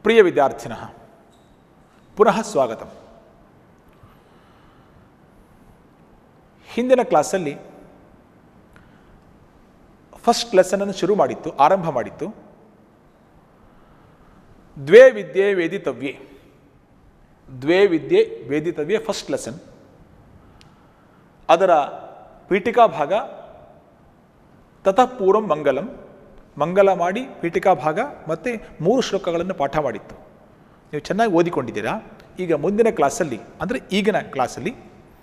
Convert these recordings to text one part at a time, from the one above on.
ಪ್ರಿಯ ವಿದ್ಯಾರ್ಥಿನ ಪುನಃ ಸ್ವಾಗತ ಹಿಂದಿನ ಕ್ಲಾಸಲ್ಲಿ ಫಸ್ಟ್ ಲೆಸನನ್ನು ಶುರು ಮಾಡಿತ್ತು ಆರಂಭ ಮಾಡಿತ್ತು ದ್ವೇ ವಿದ್ಯೆ ವೇದಿತವ್ಯೆ ದ್ವೇ ವಿದ್ಯೆ ವೇದಿತವ್ಯೆ ಫಸ್ಟ್ ಲೆಸನ್ ಅದರ ಪೀಠಿಕಾ ಭಾಗ ತತಃ ಪೂರ್ವಂ ಮಂಗಲಂ ಮಂಗಲ ಮಾಡಿ ಪೀಠಿಕಾ ಭಾಗ ಮತ್ತು ಮೂರು ಶ್ಲೋಕಗಳನ್ನು ಪಾಠ ಮಾಡಿತ್ತು ನೀವು ಚೆನ್ನಾಗಿ ಓದಿಕೊಂಡಿದ್ದೀರಾ ಈಗ ಮುಂದಿನ ಕ್ಲಾಸಲ್ಲಿ ಅಂದರೆ ಈಗಿನ ಕ್ಲಾಸಲ್ಲಿ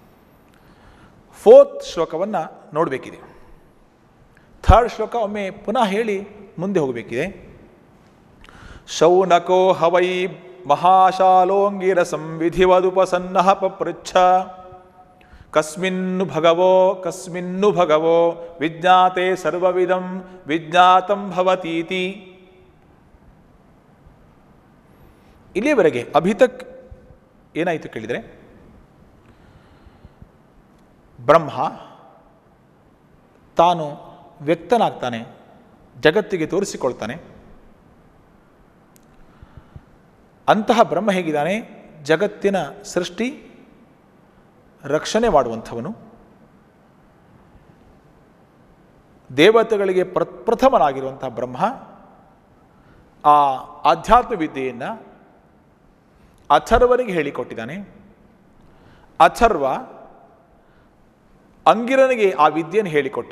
ಫೋರ್ತ್ ಶ್ಲೋಕವನ್ನು ನೋಡಬೇಕಿದೆ ಥರ್ಡ್ ಶ್ಲೋಕ ಒಮ್ಮೆ ಪುನಃ ಹೇಳಿ ಮುಂದೆ ಹೋಗಬೇಕಿದೆ ಶೌನಕೋ ಹವೈ ಮಹಾಶಾಲೋಂಗಿರ ಸಂವಿಧಿವದುಪಸನ್ನ ಪಪೃಚ್ಛ ಕಸ್ಮಿನ್ನು ಭಗವೋ ಕಸ್ಮಿನ್ನು ಭಗವೋ ವಿಜ್ಞಾತೆ ಸರ್ವವಿಧಂ ವಿಜ್ಞಾತಂ ಭವತೀತಿ ಇಲ್ಲಿಯವರೆಗೆ ಅಭಿತಕ್ ಏನಾಯಿತು ಕೇಳಿದರೆ ಬ್ರಹ್ಮ ತಾನು ವ್ಯಕ್ತನಾಗ್ತಾನೆ ಜಗತ್ತಿಗೆ ತೋರಿಸಿಕೊಳ್ತಾನೆ ಅಂತಹ ಬ್ರಹ್ಮ ಹೇಗಿದ್ದಾನೆ ಜಗತ್ತಿನ ಸೃಷ್ಟಿ ರಕ್ಷಣೆ ಮಾಡುವಂಥವನು ದೇವತೆಗಳಿಗೆ ಪ್ರಪ್ರಥಮನಾಗಿರುವಂತಹ ಬ್ರಹ್ಮ ಆ ಆಧ್ಯಾತ್ಮ ವಿದ್ಯೆಯನ್ನು ಅಥರ್ವನಿಗೆ ಹೇಳಿಕೊಟ್ಟಿದ್ದಾನೆ ಅಥರ್ವ ಅಂಗಿರನಿಗೆ ಆ ವಿದ್ಯೆಯನ್ನು ಹೇಳಿಕೊಟ್ಟ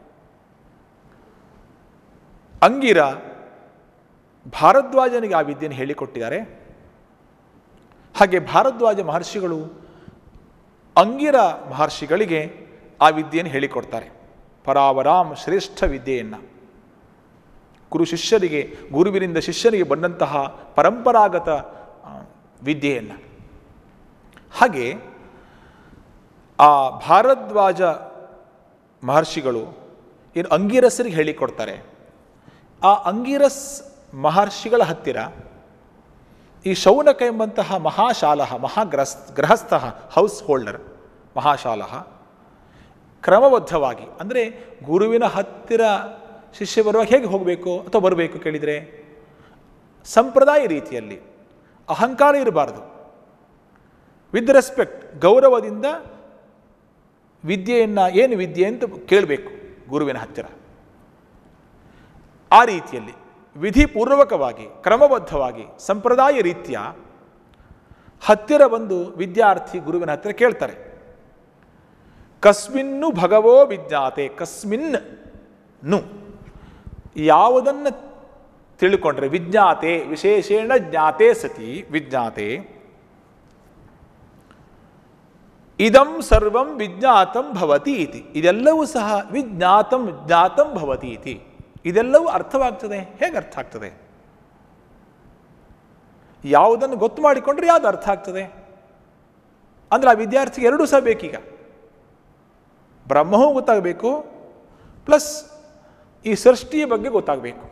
ಅಂಗಿರ ಭಾರದ್ವಾಜನಿಗೆ ಆ ವಿದ್ಯೆಯನ್ನು ಹೇಳಿಕೊಟ್ಟಿದ್ದಾರೆ ಹಾಗೆ ಭಾರದ್ವಾಜ ಮಹರ್ಷಿಗಳು ಅಂಗಿರ ಮಹರ್ಷಿಗಳಿಗೆ ಆ ವಿದ್ಯೆಯನ್ನು ಹೇಳಿಕೊಡ್ತಾರೆ ಪರಾವರಾಮ್ ಶ್ರೇಷ್ಠ ವಿದ್ಯೆಯನ್ನು ಗುರು ಶಿಷ್ಯರಿಗೆ ಗುರುವಿನಿಂದ ಶಿಷ್ಯನಿಗೆ ಬಂದಂತಹ ಪರಂಪರಾಗತ ಆ, ವಿದ್ಯೆಯನ್ನು ಹಾಗೆ ಆ ಭಾರದ್ವಾಜ ಮಹರ್ಷಿಗಳು ಏನು ಅಂಗಿರಸರಿಗೆ ಹೇಳಿಕೊಡ್ತಾರೆ ಆ ಅಂಗಿರಸ್ ಮಹರ್ಷಿಗಳ ಹತ್ತಿರ ಈ ಶೌನಕ ಎಂಬಂತಹ ಮಹಾಶಾಲಹ ಮಹಾಗ್ರಸ್ ಗೃಹಸ್ಥ ಹೌಸ್ ಹೋಲ್ಡರ್ ಮಹಾಶಾಲಹ ಕ್ರಮಬದ್ಧವಾಗಿ ಅಂದರೆ ಗುರುವಿನ ಹತ್ತಿರ ಶಿಷ್ಯ ಬರುವಾಗ ಹೇಗೆ ಹೋಗಬೇಕು ಅಥವಾ ಬರಬೇಕು ಕೇಳಿದರೆ ಸಂಪ್ರದಾಯ ರೀತಿಯಲ್ಲಿ ಅಹಂಕಾರ ಇರಬಾರ್ದು ವಿತ್ ರೆಸ್ಪೆಕ್ಟ್ ಗೌರವದಿಂದ ವಿದ್ಯೆಯನ್ನು ಏನು ವಿದ್ಯೆ ಅಂತ ಕೇಳಬೇಕು ಗುರುವಿನ ಹತ್ತಿರ ಆ ರೀತಿಯಲ್ಲಿ ವಿಧಿಪೂರ್ವಕವಾಗಿ ಕ್ರಮಬದ್ಧವಾಗಿ ಸಂಪ್ರದಾಯ ರೀತ್ಯ ಹತ್ತಿರ ಬಂದು ವಿದ್ಯಾರ್ಥಿ ಗುರುವಿನ ಹತ್ತಿರ ಕೇಳ್ತಾರೆ ಕಸ್ಮಿನ್ನು ಭಗವೋ ವಿಜ್ಞಾತೆ ಕಸ್ಮಿನ್ ನು ಯಾವುದನ್ನು ತಿಳ್ಕೊಂಡ್ರೆ ವಿಜ್ಞಾತೆ ವಿಶೇಷೇಣ ಜ್ಞಾತೆ ಸತಿ ವಿಜ್ಞಾತೆ ಇದಂ ಸರ್ವಂ ವಿಜ್ಞಾತಂ ಭವತಿ ಇತಿ ಇದೆಲ್ಲವೂ ಸಹ ವಿಜ್ಞಾತಂ ಜ್ಞಾತಂ ಭವತಿ ಇತಿ ಇದೆಲ್ಲವೂ ಅರ್ಥವಾಗ್ತದೆ ಹೇಗೆ ಅರ್ಥ ಆಗ್ತದೆ ಯಾವುದನ್ನು ಗೊತ್ತು ಮಾಡಿಕೊಂಡ್ರೆ ಯಾವುದು ಅರ್ಥ ಆಗ್ತದೆ ಅಂದರೆ ಆ ವಿದ್ಯಾರ್ಥಿಗೆ ಎರಡೂ ಸಹ ಬೇಕೀಗ ಬ್ರಹ್ಮವೂ ಗೊತ್ತಾಗಬೇಕು ಪ್ಲಸ್ ಈ ಸೃಷ್ಟಿಯ ಬಗ್ಗೆ ಗೊತ್ತಾಗಬೇಕು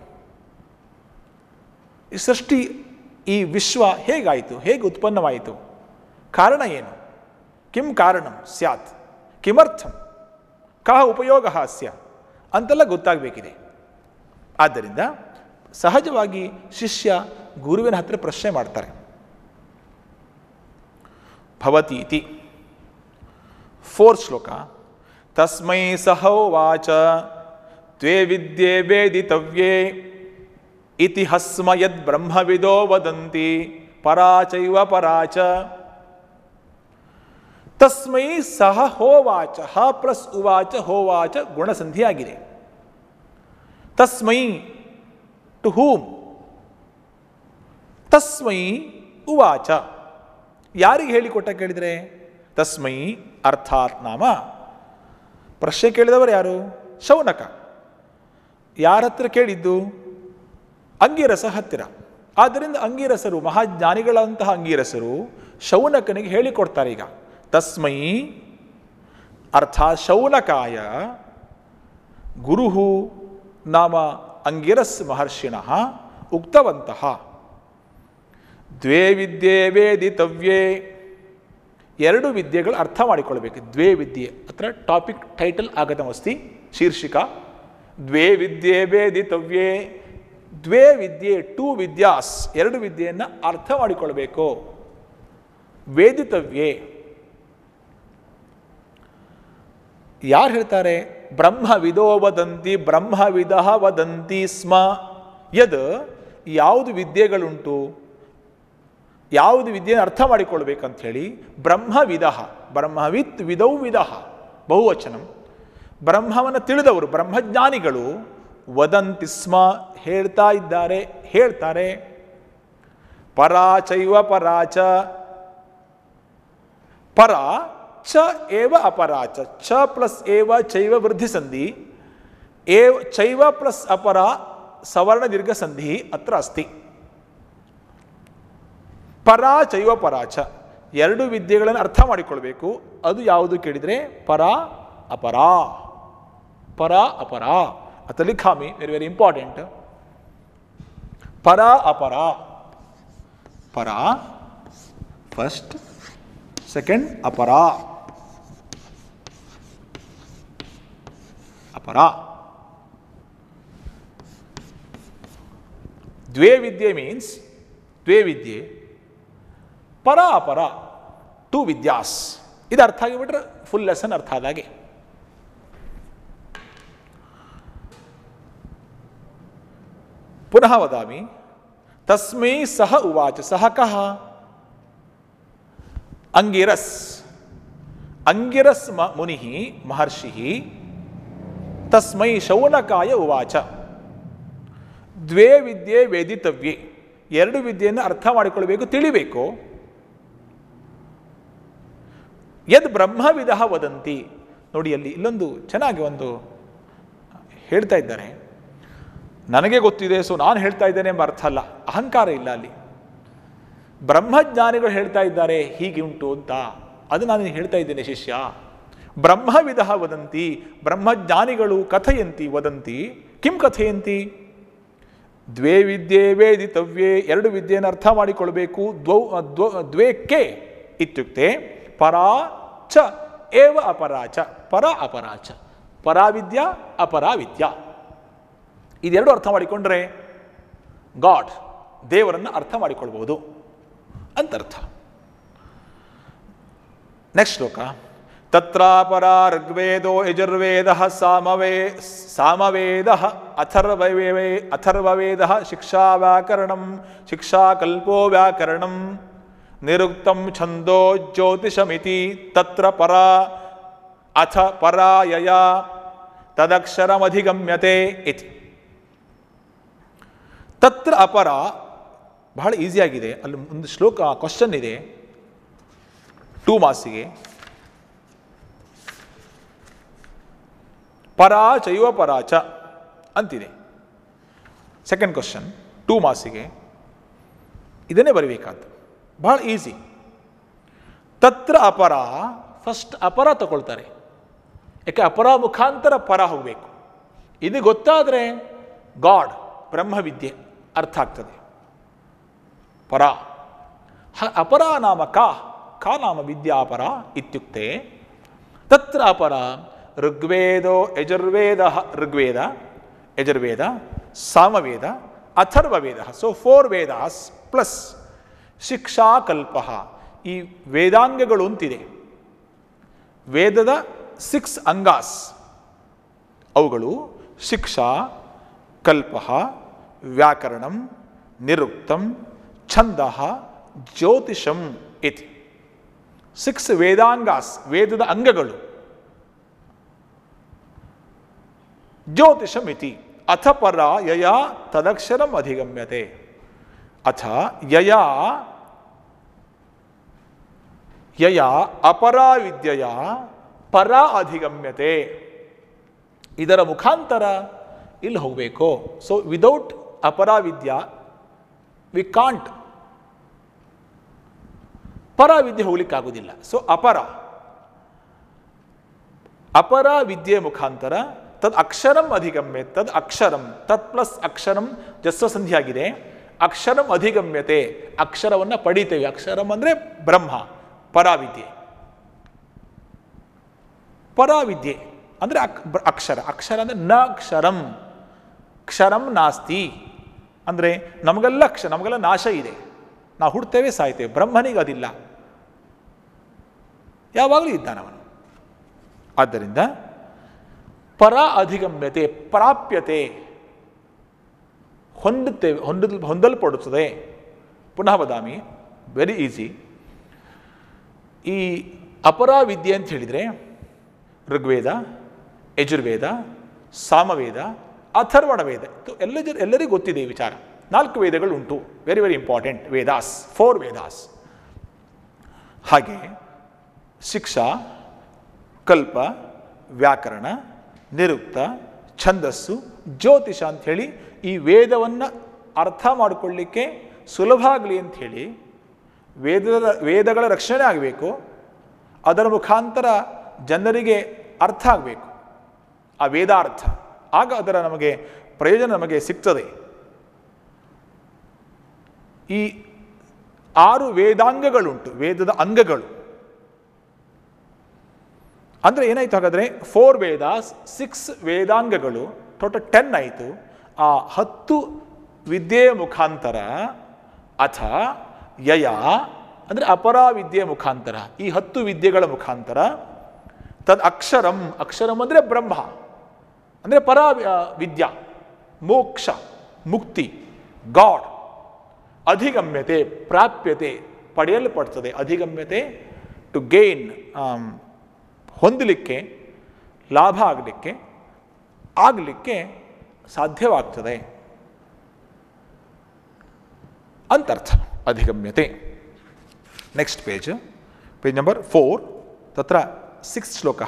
ಈ ಸೃಷ್ಟಿ ಈ ವಿಶ್ವ ಹೇಗಾಯಿತು ಹೇಗೆ ಉತ್ಪನ್ನವಾಯಿತು ಕಾರಣ ಏನು ಕಿಂ ಕಾರಣಂ ಸ್ಯಾತ್ ಕಿಮರ್ಥಂ ಕಹ ಉಪಯೋಗ ಹಾಸ್ಯ ಅಂತೆಲ್ಲ ಗೊತ್ತಾಗಬೇಕಿದೆ ಆದ್ದರಿಂದ ಸಹಜವಾಗಿ ಶಿಷ್ಯ ಗುರುವಿನ ಹತ್ತಿರ ಪ್ರಶ್ನೆ ಮಾಡ್ತಾರೆ ಭವತೀತಿ ಫೋರ್ ಶ್ಲೋಕ ತಸ್ಮೈ ಸಹೋವಾಚ ತ್ವೇ ವಿದ್ಯೆ ವೇದಿತವ್ಯೇ ಇತಿ ಹಸ್ಮ ಯದ್ ಬ್ರಹ್ಮವಿದೋ ವದಂತಿ ಪರಾಚೈವ ಪರಾಚ ತಸ್ಮೈ ಸಹ ಹೋವಾಚ ಹ ಪ್ಲಸ್ ಉವಾಚ ಹೋವಾಚ ಗುಣಸಂಧಿಯಾಗಿದೆ ತಸ್ಮೈ ಟು ಹೂಮ್ ತಸ್ಮೈ ಉವಾಚ ಯಾರಿಗೆ ಹೇಳಿಕೊಟ್ಟ ಕೇಳಿದರೆ ತಸ್ಮೈ ಅರ್ಥಾತ್ ನಾಮ ಪ್ರಶ್ನೆ ಕೇಳಿದವರು ಯಾರು ಶೌನಕ ಯಾರ ಹತ್ರ ಕೇಳಿದ್ದು ಅಂಗಿರಸ ಹತ್ತಿರ ಆದ್ದರಿಂದ ಅಂಗಿರಸರು ಮಹಾಜ್ಞಾನಿಗಳಂತಹ ಅಂಗಿರಸರು ಶೌನಕನಿಗೆ ಹೇಳಿಕೊಡ್ತಾರೆ ಈಗ ತಸ್ಮೈ ಅರ್ಥಾತ್ ಶೌನಕಾಯ ಗುರು ನಾಮ ಅಂಗಿರಸ್ ಮಹರ್ಷಿಣ ಉಕ್ತವಂತಹ ದ್ವೇ ವಿದ್ಯೆ ವೇದಿತವ್ಯೇ ಎರಡು ವಿದ್ಯೆಗಳು ಅರ್ಥ ಮಾಡಿಕೊಳ್ಬೇಕು ದ್ವೇ ವಿದ್ಯೆ ಅತ್ರ ಟಾಪಿಕ್ ಟೈಟಲ್ ಆಗತಮಸ್ತಿ ಶೀರ್ಷಿಕ ದ್ವೇ ವಿದ್ಯೆ ವೇದಿತವ್ಯೇ ದ್ವೇ ವಿದ್ಯೆ ಟೂ ವಿದ್ಯಾಸ್ ಎರಡು ವಿದ್ಯೆಯನ್ನು ಅರ್ಥ ಮಾಡಿಕೊಳ್ಬೇಕು ವೇದಿತವ್ಯೆ ಯಾರು ಹೇಳ್ತಾರೆ ಬ್ರಹ್ಮವಿದೋ ವದಂತಿ ಬ್ರಹ್ಮವಿದ ವದಂತಿ ಸ್ಮ ಯದ್ ಯಾವುದು ವಿದ್ಯೆಗಳುಂಟು ಯಾವುದು ವಿದ್ಯೆಯನ್ನು ಅರ್ಥ ಮಾಡಿಕೊಳ್ಬೇಕಂತ ಹೇಳಿ ಬ್ರಹ್ಮವಿದ ಬ್ರಹ್ಮವಿತ್ ವಿದೌ ವಿದ ಬಹುವಚನಂ ಬ್ರಹ್ಮವನ್ನು ತಿಳಿದವರು ಬ್ರಹ್ಮಜ್ಞಾನಿಗಳು ವದಂತಿ ಸ್ಮ ಹೇಳ್ತಾ ಇದ್ದಾರೆ ಹೇಳ್ತಾರೆ ಪರಾಚೈವ ಪರಾಚ ಪರ ಚ ಏವ ಅಪರಾಚ ಚ ಪ್ಲಸ್ ಏವ ಚೈವ ವೃದ್ಧಿ ಸಂಧಿ ಏವ ಚೈವ ಪ್ಲಸ್ ಅಪರ ಸವರ್ಣ ದೀರ್ಘ ಸಂಧಿ ಅತ್ರ ಅಸ್ತಿ ಪರ ಚೈವ ಪರಾಚ ಎರಡು ವಿದ್ಯೆಗಳನ್ನು ಅರ್ಥ ಮಾಡಿಕೊಳ್ಬೇಕು ಅದು ಯಾವುದು ಕೇಳಿದರೆ ಪರ ಅಪರ ಪರ ಅಪರ ಅತ ಲಿಖಾಮಿ ವೆರಿ ವೆರಿ ಇಂಪಾರ್ಟೆಂಟ್ ಪರ ಅಪರ ಪರ ಫಸ್ಟ್ ಸೆಕೆಂಡ್ ಅಪರ ಅಪರ ದ್ವೇ ವಿದ್ಯೆ ಮೀನ್ಸ್ ದ್ವೇ ವಿದ್ಯೆ ಪರ ಅಪರ ಟು ವಿದ್ಯಾಸ್ ಇದು ಅರ್ಥ ಆಗಿಬಿಟ್ರೆ ಫುಲ್ ಲೆಸನ್ ಅರ್ಥ ಆದಾಗೆ ಪುನಃ ವದಾಮಿ ತಸ್ಮೈ ಸಹ ಉವಾಚ ಸಹ ಕಹ ಅಂಗಿರಸ್ ಅಂಗಿರಸ್ ಮ ಮುನಿ ಮಹರ್ಷಿ ತಸ್ಮೈ ಶೌನಕಾಯ ಉವಾಚ ದ್ವೇ ವಿದ್ಯೆ ವೇದಿತವ್ಯೆ ಎರಡು ವಿದ್ಯೆಯನ್ನು ಅರ್ಥ ಮಾಡಿಕೊಳ್ಬೇಕು ತಿಳಿಬೇಕು ಯದ್ ಬ್ರಹ್ಮವಿಧ ವದಂತಿ ನೋಡಿ ಅಲ್ಲಿ ಇಲ್ಲೊಂದು ಚೆನ್ನಾಗಿ ಒಂದು ಹೇಳ್ತಾ ಇದ್ದಾರೆ ನನಗೆ ಗೊತ್ತಿದೆ ಸೊ ನಾನು ಹೇಳ್ತಾ ಇದ್ದೇನೆ ಎಂಬ ಅರ್ಥ ಅಲ್ಲ ಅಹಂಕಾರ ಇಲ್ಲ ಅಲ್ಲಿ ಬ್ರಹ್ಮಜ್ಞಾನಿಗಳು ಹೇಳ್ತಾ ಇದ್ದಾರೆ ಹೀಗೆ ಉಂಟು ಅಂತ ಅದು ನಾನು ಹೇಳ್ತಾ ಇದ್ದೇನೆ ಶಿಷ್ಯ ಬ್ರಹ್ಮವಿಧ ವದಂತಿ ಬ್ರಹ್ಮಜ್ಞಾನಿಗಳು ಕಥೆಯಂತಿ ವದಂತಿ ಕಿಂ ಕಥೆಯಂತಿ ದ್ವೇ ವಿದ್ಯೆ ವೇದಿತವ್ಯೆ ಎರಡು ವಿದ್ಯೆಯನ್ನು ಅರ್ಥ ಮಾಡಿಕೊಳ್ಬೇಕು ದ್ವೌ ದ್ವ ದ್ವೇಕ್ಕೆ ಇತ್ಯುಕ್ತೆ ಪರಾ ಚ ಏವ ಅಪರಾಚ ಪರ ಅಪರಾಚ ಪರಾವಿದ್ಯಾ ಅಪರಾವಿದ್ಯಾ ಇದೆರಡು ಅರ್ಥ ಮಾಡಿಕೊಂಡ್ರೆ ಗಾಡ್ ದೇವರನ್ನು ಅರ್ಥ ಮಾಡಿಕೊಳ್ಬೋದು ಅಂತರ್ಥ ನೆಕ್ಸ್ಟ್ ಶ್ಲೋಕ ತತ್ರಾಪರ ಋಗ್ವೇದೋ ಯಜುರ್ವೇದ ಸಾಮವೇ ಸಾಮವೇದ ಅಥರ್ವವೇ ಅಥರ್ವವೇದ ಶಿಕ್ಷಾ ವ್ಯಾಕರಣಂ ಶಿಕ್ಷಾಕಲ್ಪೋ ವ್ಯಾಕರಣಂ ನಿರುಕ್ತಂ ಛಂದೋ ಜ್ಯೋತಿಷಮಿತಿ ತತ್ರ ಪರ ಅಥ ಪರಾಯಯ ತದಕ್ಷರಮಧಿಗಮ್ಯತೆ ಇತಿ ತತ್ರ ಅಪರ ಬಹಳ ಈಸಿಯಾಗಿದೆ ಅಲ್ಲಿ ಒಂದು ಶ್ಲೋಕ ಕ್ವಶನ್ ಇದೆ ಟೂ ಮಾಸಿಗೆ ಪರಾ ಚೈವ ಪರಾಚ ಅಂತಿದೆ ಸೆಕೆಂಡ್ ಕ್ವಶನ್ ಟೂ ಮಾಸಿಗೆ ಇದನ್ನೇ ಬರಬೇಕಾದ್ದು ಬಹಳ ಈಸಿ ತತ್ರ ಅಪರ ಫಸ್ಟ್ ಅಪರ ತಗೊಳ್ತಾರೆ ಯಾಕೆ ಅಪರ ಮುಖಾಂತರ ಪರ ಹೋಗಬೇಕು ಇದು ಗೊತ್ತಾದರೆ ಗಾಡ್ ಬ್ರಹ್ಮವಿದ್ಯೆ ಅರ್ಥ ಆಗ್ತದೆ ಪರ ಹ- ಅಪರ ನಾಮ ಕಾ ಕಾ ನಾಮ ವಿದ್ಯಾಪರ ಇತ್ಯುಕ್ತೆ ತತ್ರ ಅಪರ ಋಗ್ವೇದೋ Yajurveda Rigveda Yajurveda Samaveda Atharvaveda so four Vedas plus ಶಿಕ್ಷಾಕಲ್ಪ ಈ ವೇದಾಂಗಗಳು ಅಂತಿದೆ ವೇದದ ಸಿಕ್ಸ್ ಅಂಗಾಸ್ ಅವುಗಳು ಶಿಕ್ಷಾ ಕಲ್ಪ ವ್ಯಾಕರಣಂ ನಿರುಕ್ತಂ ಛಂದ ಜ್ಯೋತಿಷಂ ಇತಿ ಸಿಕ್ಸ್ ವೇದಾಂಗಾಸ್ ವೇದದ ಅಂಗಗಳು ಜ್ಯೋತಿಷಂ ಇತಿ ಅಥ ಪರ ಯಯ ತದಕ್ಷರಂ ಅಧಿಗಮ್ಯತೆ ಅಥ ಯಯ ಯಯ ಅಪರಾ ವಿದ್ಯೆಯ ಪರ ಅಧಿಗಮ್ಯತೆ ಇದರ ಮುಖಾಂತರ ಇಲ್ಲಿ ಹೋಗಬೇಕು ಸೊ ವಿದೌಟ್ ಅಪರಾ ವಿದ್ಯಾ ವಿ ಕಾಂಟ್ ಪರ ವಿದ್ಯೆ ಹೋಗ್ಲಿಕ್ಕಾಗೋದಿಲ್ಲ ಸೊ ಅಪರ ಅಪರ ವಿದ್ಯೆ ಮುಖಾಂತರ ತದ್ ಅಕ್ಷರಂ ಅಧಿಗಮ್ಯ ತದ್ ಅಕ್ಷರಂ ತತ್ ಪ್ಲಸ್ ಅಕ್ಷರಂ ಜಸ್ವ ಸಂಧಿಯಾಗಿದೆ ಅಕ್ಷರಂ ಅಧಿಗಮ್ಯತೆ ಅಕ್ಷರವನ್ನು ಪಡಿತೇವೆ ಅಕ್ಷರಂ ಅಂದರೆ ಬ್ರಹ್ಮ ಪರಾವಿದ್ಯೆ ಪರಾವಿದ್ಯೆ ಅಂದರೆ ಅಕ್ ಬ- ಅಕ್ಷರ ಅಕ್ಷರ ಅಂದರೆ ನ ಅಕ್ಷರಂ ಕ್ಷರಂ ನಾಸ್ತಿ ಅಂದರೆ ನಮಗೆಲ್ಲ ಕ್ಷ ನಮಗೆಲ್ಲ ನಾಶ ಇದೆ ನಾವು ಹುಡ್ತೇವೆ ಸಾಯ್ತೇವೆ ಬ್ರಹ್ಮನಿಗೆ ಅದಿಲ್ಲ ಯಾವಾಗಲೂ ಇದ್ದಾನವನು ಆದ್ದರಿಂದ ಪರ ಅಧಿಗಮ್ಯತೆ ಪ್ರಾಪ್ಯತೆ ಹೊಂದುತ್ತೇವೆ ಹೊಂದಲ್ ಹೊಂದಲ್ಪಡುತ್ತದೆ ಪುನಃ ವದಾಮಿ ವೆರಿ ಈಸಿ ಈ ಅಪರ ವಿದ್ಯೆ ಅಂತ ಹೇಳಿದರೆ ಋಗ್ವೇದ ಯಜುರ್ವೇದ ಸಾಮವೇದ ಅಥರ್ವಣ ವೇದ ಇದು ಎಲ್ಲ ಜನ ಎಲ್ಲರಿಗೂ ಗೊತ್ತಿದೆ ಈ ವಿಚಾರ ನಾಲ್ಕು ವೇದಗಳು ಉಂಟು very very important Vedas four Vedas ಹಾಗೆ ಶಿಕ್ಷಾ ಕಲ್ಪ ವ್ಯಾಕರಣ ನಿರುಕ್ತ ಛಂದಸ್ಸು ಜ್ಯೋತಿಷ ಅಂಥೇಳಿ ಈ ವೇದವನ್ನು ಅರ್ಥ ಮಾಡಿಕೊಳ್ಳಿಕ್ಕೆ ಸುಲಭ ಆಗಲಿ ಅಂಥೇಳಿ ವೇದದ ವೇದಗಳ ರಕ್ಷಣೆ ಆಗಬೇಕು ಅದರ ಮುಖಾಂತರ ಜನರಿಗೆ ಅರ್ಥ ಆಗಬೇಕು ಆ ವೇದಾರ್ಥ ಆಗ ಅದರ ನಮಗೆ ಪ್ರಯೋಜನ ನಮಗೆ ಸಿಗ್ತದೆ ಈ ಆರು ವೇದಾಂಗಗಳುಂಟು ವೇದದ ಅಂಗಗಳು ಅಂದರೆ ಏನಾಯ್ತು ಹಾಗಾದರೆ ಫೋರ್ ವೇದಾಸ್ ಸಿಕ್ಸ್ ವೇದಾಂಗಗಳು ಟೋಟಲ್ ಟೆನ್ ಆಯಿತು ಆ ಹತ್ತು ವಿದ್ಯೆಯ ಮುಖಾಂತರ ಅಥ ಯಯ ಅಂದರೆ ಅಪರ ವಿದ್ಯೆಯ ಮುಖಾಂತರ ಈ ಹತ್ತು ವಿದ್ಯೆಗಳ ಮುಖಾಂತರ ತದ್ ಅಕ್ಷರಂ ಅಕ್ಷರಂ ಅಂದರೆ ಬ್ರಹ್ಮ ಅಂದರೆ ಪರ ಆ, ವಿದ್ಯಾ ಮೋಕ್ಷ ಮುಕ್ತಿ ಗಾಡ್ ಅಧಿಗಮ್ಯತೆ ಪ್ರಾಪ್ಯತೆ ಪಡೆಯಲ್ಪಡ್ತದೆ ಅಧಿಗಮ್ಯತೆ ಟು ಗೇನ್ ಹೊಂದಲಿಕ್ಕೆ ಲಾಭ ಆಗಲಿಕ್ಕೆ ಆಗಲಿಕ್ಕೆ ಸಾಧ್ಯವಾಗ್ತದೆ ಅಂತರ್ಥ ಅಧಿಗಮ್ಯತೆ next page page number four ತತ್ರ ಸಿಕ್ಸ್ ಶ್ಲೋಕ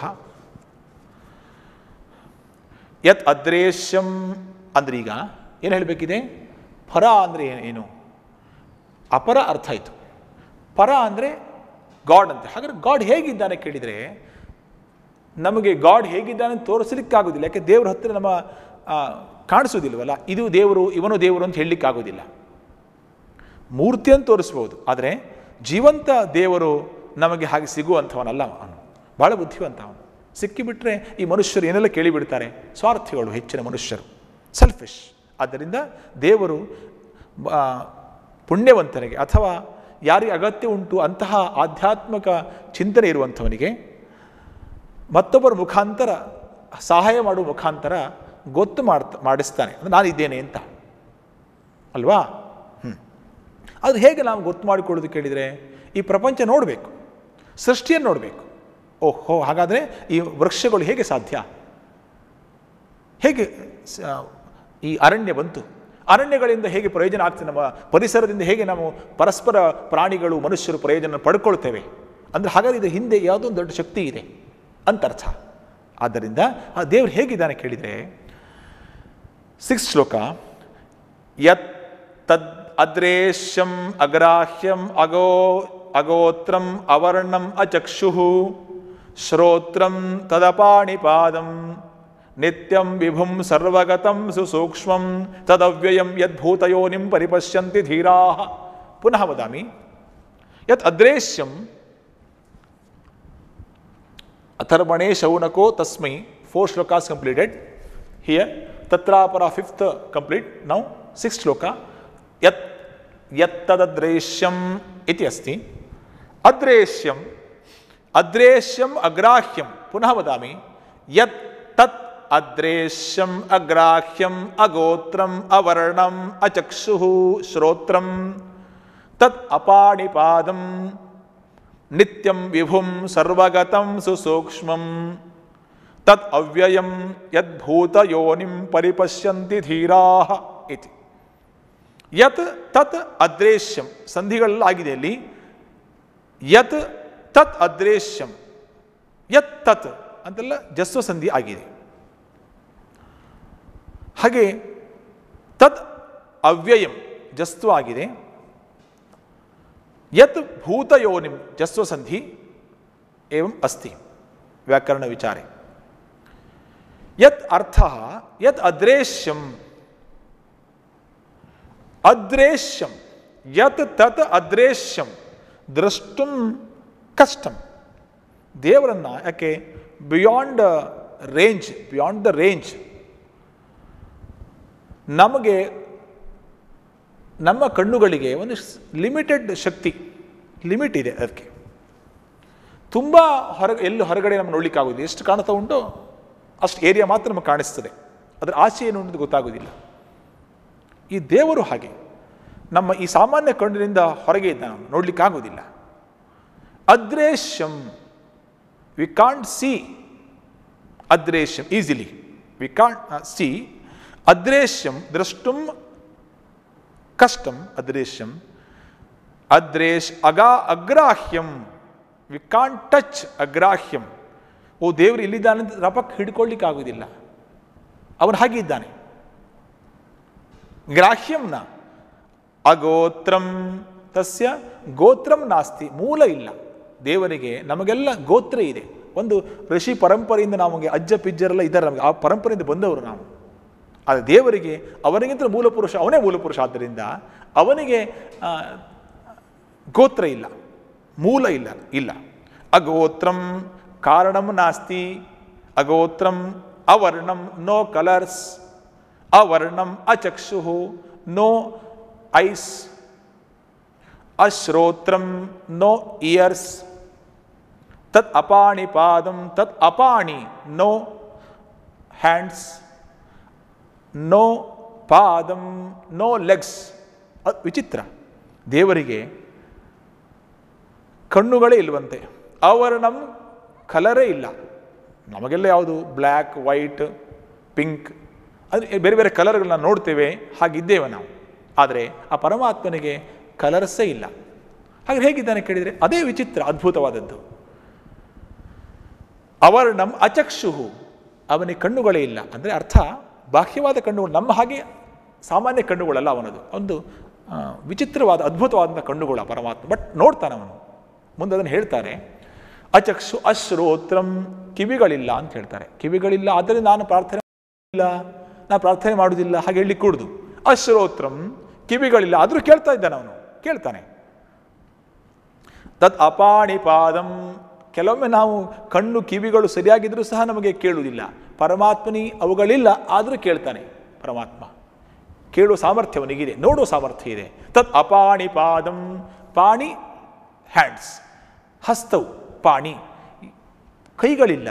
ಯತ್ ಅದ್ರೇಶ್ಯಂ ಅಂದ್ರೆ ಈಗ ಏನು ಹೇಳಬೇಕಿದೆ ಪರ ಅಂದರೆ ಏನು ಅಪರ ಅರ್ಥ ಆಯಿತು ಪರ ಅಂದರೆ ಗಾಡ್ ಅಂತ ಹಾಗಾದ್ರೆ ಗಾಡ್ ಹೇಗಿದ್ದಾನೆ ಕೇಳಿದರೆ ನಮಗೆ ಗಾಡ್ ಹೇಗಿದ್ದಾನೆ ಅಂತ ತೋರಿಸಲಿಕ್ಕಾಗೋದಿಲ್ಲ ಯಾಕೆ ದೇವ್ರ ಹತ್ತಿರ ನಮ್ಮ ಆ, ಕಾಣಿಸೋದಿಲ್ವಲ್ಲ ಇದು ದೇವರು ಇವನು ದೇವರು ಅಂತ ಹೇಳಲಿಕ್ಕಾಗೋದಿಲ್ಲ ಮೂರ್ತಿಯನ್ನು ತೋರಿಸ್ಬೋದು ಆದರೆ ಜೀವಂತ ದೇವರು ನಮಗೆ ಹಾಗೆ ಸಿಗುವಂಥವನಲ್ಲ ಅವನು ಭಾಳ ಬುದ್ಧಿವಂತ ಅವನು ಸಿಕ್ಕಿಬಿಟ್ರೆ ಈ ಮನುಷ್ಯರು ಏನೆಲ್ಲ ಕೇಳಿಬಿಡ್ತಾರೆ ಸ್ವಾರ್ಥಿಗಳು ಹೆಚ್ಚಿನ ಮನುಷ್ಯರು ಸೆಲ್ಫಿಶ್ ಆದ್ದರಿಂದ ದೇವರು ಆ, ಪುಣ್ಯವಂತನಿಗೆ ಅಥವಾ ಯಾರಿಗೆ ಅಗತ್ಯ ಉಂಟು ಅಂತಹ ಆಧ್ಯಾತ್ಮಿಕ ಚಿಂತನೆ ಇರುವಂಥವನಿಗೆ ಮತ್ತೊಬ್ಬರ ಮುಖಾಂತರ ಸಹಾಯ ಮಾಡುವ ಮುಖಾಂತರ ಗೊತ್ತು ಮಾಡ್ತ ಮಾಡಿಸ್ತಾನೆ ಅಂದ್ರೆ ನಾನಿದ್ದೇನೆ ಅಂತ ಅಲ್ವಾ ಹ್ಞೂ ಅದು ಹೇಗೆ ನಾವು ಗೊತ್ತು ಮಾಡಿಕೊಳ್ಳೋದು ಕೇಳಿದರೆ ಈ ಪ್ರಪಂಚ ನೋಡಬೇಕು ಸೃಷ್ಟಿಯನ್ನು ನೋಡಬೇಕು ಓಹೋ ಹಾಗಾದರೆ ಈ ವೃಕ್ಷಗಳು ಹೇಗೆ ಸಾಧ್ಯ ಹೇಗೆ ಸ- ಈ ಅರಣ್ಯ ಬಂತು ಅರಣ್ಯಗಳಿಂದ ಹೇಗೆ ಪ್ರಯೋಜನ ಆಗ್ತದೆ ನಮ್ಮ ಪರಿಸರದಿಂದ ಹೇಗೆ ನಾವು ಪರಸ್ಪರ ಪ್ರಾಣಿಗಳು ಮನುಷ್ಯರು ಪ್ರಯೋಜನ ಪಡ್ಕೊಳ್ತೇವೆ ಅಂದರೆ ಹಾಗಾದ್ರೆ ಇದರ ಹಿಂದೆ ಯಾವುದೋ ಒಂದು ದೊಡ್ಡ ಶಕ್ತಿ ಇದೆ ಅಂತರ್ಥ ಆದ್ದರಿಂದ ಆ ದೇವ್ರು ಹೇಗಿದ್ದಾನೆ ಕೇಳಿದರೆ ಸಿಕ್ಸ್ ಶ್ಲೋಕ ಯತ್ ತದ್ ಅದ್ರೇಶ್ಯಂ ಅಗ್ರಾಹ್ಯಂ ಅಗೋ ಅಗೋತ್ರಂ ಅವರ್ಣಂ ಅಚಕ್ಷು ಶ್ರೋತ್ರಂ ತದಪಾಣಿಪಾದಂ ನಿತ್ಯಂ ವಿಭುಂ ಸರ್ವಗತಂ ಸುಸೂಕ್ಷ್ಮಂ ತದವ್ಯಯಂ ಯದ್ಭೂತಯೋನಿಂ ಪರಿಪಶ್ಯಂತಿ ಧೀರಾ ಪುನಃ ವದಾಮಿ ಯತ್ ಅದ್ರೇಶ್ಯಂ ಅಥರ್ವಣೆ ಶೌನಕೋ ತಸ್ಮೈ ಫೋರ್ ಶ್ಲೋಕಾಸ್ ಕಂಪ್ಲೀಟೆಡ್ ಹಿಯರ್ ತತ್ರಾಪರ ಫಿಫ್ತ್ ಕಂಪ್ಲೀಟ್ ನೌ ಸಿಕ್ಸ್ ಶ್ಲೋಕ ಯತ್ ಯತ್ತದದ್ರೇಶ್ಯಂ ಇತಿ ಅಸ್ತಿ ಅದ್ರೇಶ್ಯಂ ಅದ್ರೇಶ್ಯಂ ಅಗ್ರಾಹ್ಯಂ ಪುನಃ ವದಾಮಿ ಯತ್ ತತ್ ಅದ್ರೇಶ್ಯಂ ಅಗ್ರಾಹ್ಯಂ ಅಗೋತ್ರಂ ಅವರ್ಣಂ ಅಚಕ್ಷು ಶ್ರೋತ್ರಂ ತತ್ ಅಪಾಣಿಪಾದಂ ನಿತ್ಯಂ ವಿಭುಂ ಸರ್ವಗತಂ ಸುಸೂಕ್ಷ್ಮಂ ತತ್ ಅವ್ಯಯಂ ಯದ್ಭೂತಯೋನಿಂ ಪರಿಪಶ್ಯಂತಿ ಧೀರಾ ಇತಿ ಯತ್ ತತ್ ಅದ್ರೇಶ್ಯಂ ಸಂಧಿಗಳಲ್ಲಾಗಿದೆ ಅಲ್ಲಿ ಯತ್ ತತ್ ಅದ್ರೇಶ್ಯಂ ಯತ್ ತತ್ ಅಂತೆಲ್ಲ ಜಸ್ವ ಸಂಧಿ ಆಗಿದೆ ಹಾಗೆ ತದ್ ಅವ್ಯಯಂ ಜಸ್ತು ಆಗಿದೆ ಯತ್ ಭೂತಯೋನಿಂ ಜಸ್ವ ಸಂಧಿ ಏವಂ ಅಸ್ತಿ ವ್ಯಾಕರಣ ವಿಚಾರೆ ಯತ್ ಅರ್ಥ ಯತ್ ಅದ್ರೇಶ್ಯಂ ಅದ್ರೇಶ್ಯಂ ಯತ್ ತತ್ ಅದ್ರೇಶ್ಯಂ ದ್ರಷ್ಟುಂ ಕಷ್ಟಂ ದೇವರನ್ನ ಯಾಕೆ beyond range beyond the range ನಮಗೆ ನಮ್ಮ ಕಣ್ಣುಗಳಿಗೆ ಒಂದು ಲಿಮಿಟೆಡ್ ಶಕ್ತಿ ಲಿಮಿಟ್ ಇದೆ ಅದಕ್ಕೆ ತುಂಬ ಹೊರ ಎಲ್ಲಿ ಹೊರಗಡೆ ನಮ್ಗೆ ನೋಡ್ಲಿಕ್ಕಾಗೋದು ಎಷ್ಟು ಕಾಣ್ತಾ ಉಂಟೋ ಅಷ್ಟು ಏರಿಯಾ ಮಾತ್ರ ನಮಗೆ ಕಾಣಿಸ್ತದೆ ಅದರ ಆಚೆ ಏನು ಅನ್ನೋದು ಗೊತ್ತಾಗೋದಿಲ್ಲ ಈ ದೇವರು ಹಾಗೆ ನಮ್ಮ ಈ ಸಾಮಾನ್ಯ ಕಣ್ಣಿನಿಂದ ಹೊರಗೆ ಇದ್ದ ನಾವು ನೋಡ್ಲಿಕ್ಕಾಗೋದಿಲ್ಲ ಅದ್ರೇಶ್ಯಂ ವಿ ಕಾಂಟ್ ಸಿ ಅದ್ರೇಶ್ಯಂ ಈಸಿಲಿ ವಿ ಕಾಂಟ್ ಸಿ ಅದ್ರೇಶ್ಯಂ ದ್ರಷ್ಟುಂ ಕಷ್ಟಂ ಅದ್ರೇಶ್ಯಂ ಅದ್ರೇಶ್ ಅಗಾ ಅಗ್ರಾಹ್ಯಂ ವಿ ಕಾಂಟ್ ಟಚ್ ಅಗ್ರಾಹ್ಯಂ ಓ ದೇವರು ಇಲ್ಲಿದ್ದಾನೆ ಅಂತ ರಪಕ್ಕೆ ಹಿಡ್ಕೊಳ್ಳಿಕ್ಕೆ ಆಗುವುದಿಲ್ಲ ಅವನು ಹಾಗೆ ಇದ್ದಾನೆ ಗ್ರಾಹ್ಯಂನ ಅಗೋತ್ರಂ ತಸ್ಯ ಗೋತ್ರಂ ನಾಸ್ತಿ ಮೂಲ ಇಲ್ಲ ದೇವರಿಗೆ ನಮಗೆಲ್ಲ ಗೋತ್ರ ಇದೆ ಒಂದು ಋಷಿ ಪರಂಪರೆಯಿಂದ ನಮಗೆ ಅಜ್ಜ ಪಿಜ್ಜರೆಲ್ಲ ಇದ್ದಾರೆ ನಮಗೆ ಆ ಪರಂಪರೆಯಿಂದ ಬಂದವರು ನಾವು ಆದರೆ ದೇವರಿಗೆ ಅವನಿಗಿಂತ ಮೂಲ ಪುರುಷ ಅವನೇ ಮೂಲ ಪುರುಷ ಆದ್ದರಿಂದ ಅವನಿಗೆ ಆ, ಗೋತ್ರ ಇಲ್ಲ ಮೂಲ ಇಲ್ಲ ಇಲ್ಲ ಅಗೋತ್ರಂ ಕಾರಣಂ ನಾಸ್ತಿ ಅಗೋತ್ರಂ ಅವರ್ಣಂ ನೋ ಕಲರ್ಸ್ ಅವರ್ಣಂ ಅಚಕ್ಷು ನೋ ಐಸ್ ಅಶ್ರೋತ್ರಂ ನೋ ಇಯರ್ಸ್ ತತ್ ಅಪಾಣಿ ಪಾದಂ ತತ್ ಅಪಾಣಿ ನೋ ಹ್ಯಾಂಡ್ಸ್ ನೋ ಪಾದಂ ನೋ ಲೆಗ್ಸ್ ಅದು ವಿಚಿತ್ರ ದೇವರಿಗೆ ಕಣ್ಣುಗಳೇ ಇಲ್ವಂತೆ ಆವರಣಂ ಕಲರೇ ಇಲ್ಲ ನಮಗೆಲ್ಲ ಯಾವುದು ಬ್ಲ್ಯಾಕ್ ವೈಟ್ ಪಿಂಕ್ ಅದು ಬೇರೆ ಬೇರೆ ಕಲರ್ಗಳನ್ನ ನೋಡ್ತೇವೆ ಹಾಗಿದ್ದೇವೆ ನಾವು ಆದರೆ ಆ ಪರಮಾತ್ಮನಿಗೆ ಕಲರ್ಸೇ ಇಲ್ಲ ಹಾಗೆ ಹೇಗಿದ್ದಾನೆ ಕೇಳಿದರೆ ಅದೇ ವಿಚಿತ್ರ ಅದ್ಭುತವಾದದ್ದು ಅವರ್ಣಂ ಅಚಕ್ಷುಹು ಅವನಿಗೆ ಕಣ್ಣುಗಳೇ ಇಲ್ಲ ಅಂದರೆ ಅರ್ಥ ಬಾಹ್ಯವಾದ ಕಣ್ಣುಗಳು ನಮ್ಮ ಹಾಗೆ ಸಾಮಾನ್ಯ ಕಣ್ಣುಗಳಲ್ಲ ಅವನದು ಒಂದು ಆ, ವಿಚಿತ್ರವಾದ ಅದ್ಭುತವಾದ ಕಣ್ಣುಗಳು ಆ ಪರಮಾತ್ಮ ಬಟ್ ನೋಡ್ತಾನೆ ಅವನು ಮುಂದೆ ಅದನ್ನು ಹೇಳ್ತಾರೆ ಅಚಕ್ಷು ಅಶ್ರೋತ್ರಂ ಕಿವಿಗಳಿಲ್ಲ ಅಂತ ಹೇಳ್ತಾರೆ ಕಿವಿಗಳಿಲ್ಲ ಆದ್ದರಿಂದ ನಾನು ಪ್ರಾರ್ಥನೆ ಇಲ್ಲ ನಾನು ಪ್ರಾರ್ಥನೆ ಮಾಡುವುದಿಲ್ಲ ಹಾಗೆ ಹೇಳಿ ಕೂಡುದು ಅಶ್ರೋತ್ರಂ ಕಿವಿಗಳಿಲ್ಲ ಆದರೂ ಕೇಳ್ತಾ ಇದ್ದಾನೆ ಅವನು ಕೇಳ್ತಾನೆ ತತ್ ಅಪಾಣಿ ಪಾದಂ ಕೆಲವೊಮ್ಮೆ ನಾವು ಕಣ್ಣು ಕಿವಿಗಳು ಸರಿಯಾಗಿದ್ರೂ ಸಹ ನಮಗೆ ಕೇಳುವುದಿಲ್ಲ ಪರಮಾತ್ಮನಿ ಅವುಗಳಿಲ್ಲ ಆದರೂ ಕೇಳ್ತಾನೆ ಪರಮಾತ್ಮ ಕೇಳುವ ಸಾಮರ್ಥ್ಯ ಅವನಿಗಿದೆ ನೋಡುವ ಸಾಮರ್ಥ್ಯ ಇದೆ ತತ್ ಅಪಾಣಿ ಪಾದಂ ಪಾಣಿ ಹ್ಯಾಂಡ್ಸ್ ಹಸ್ತವು ಪಾಣಿ ಕೈಗಳಿಲ್ಲ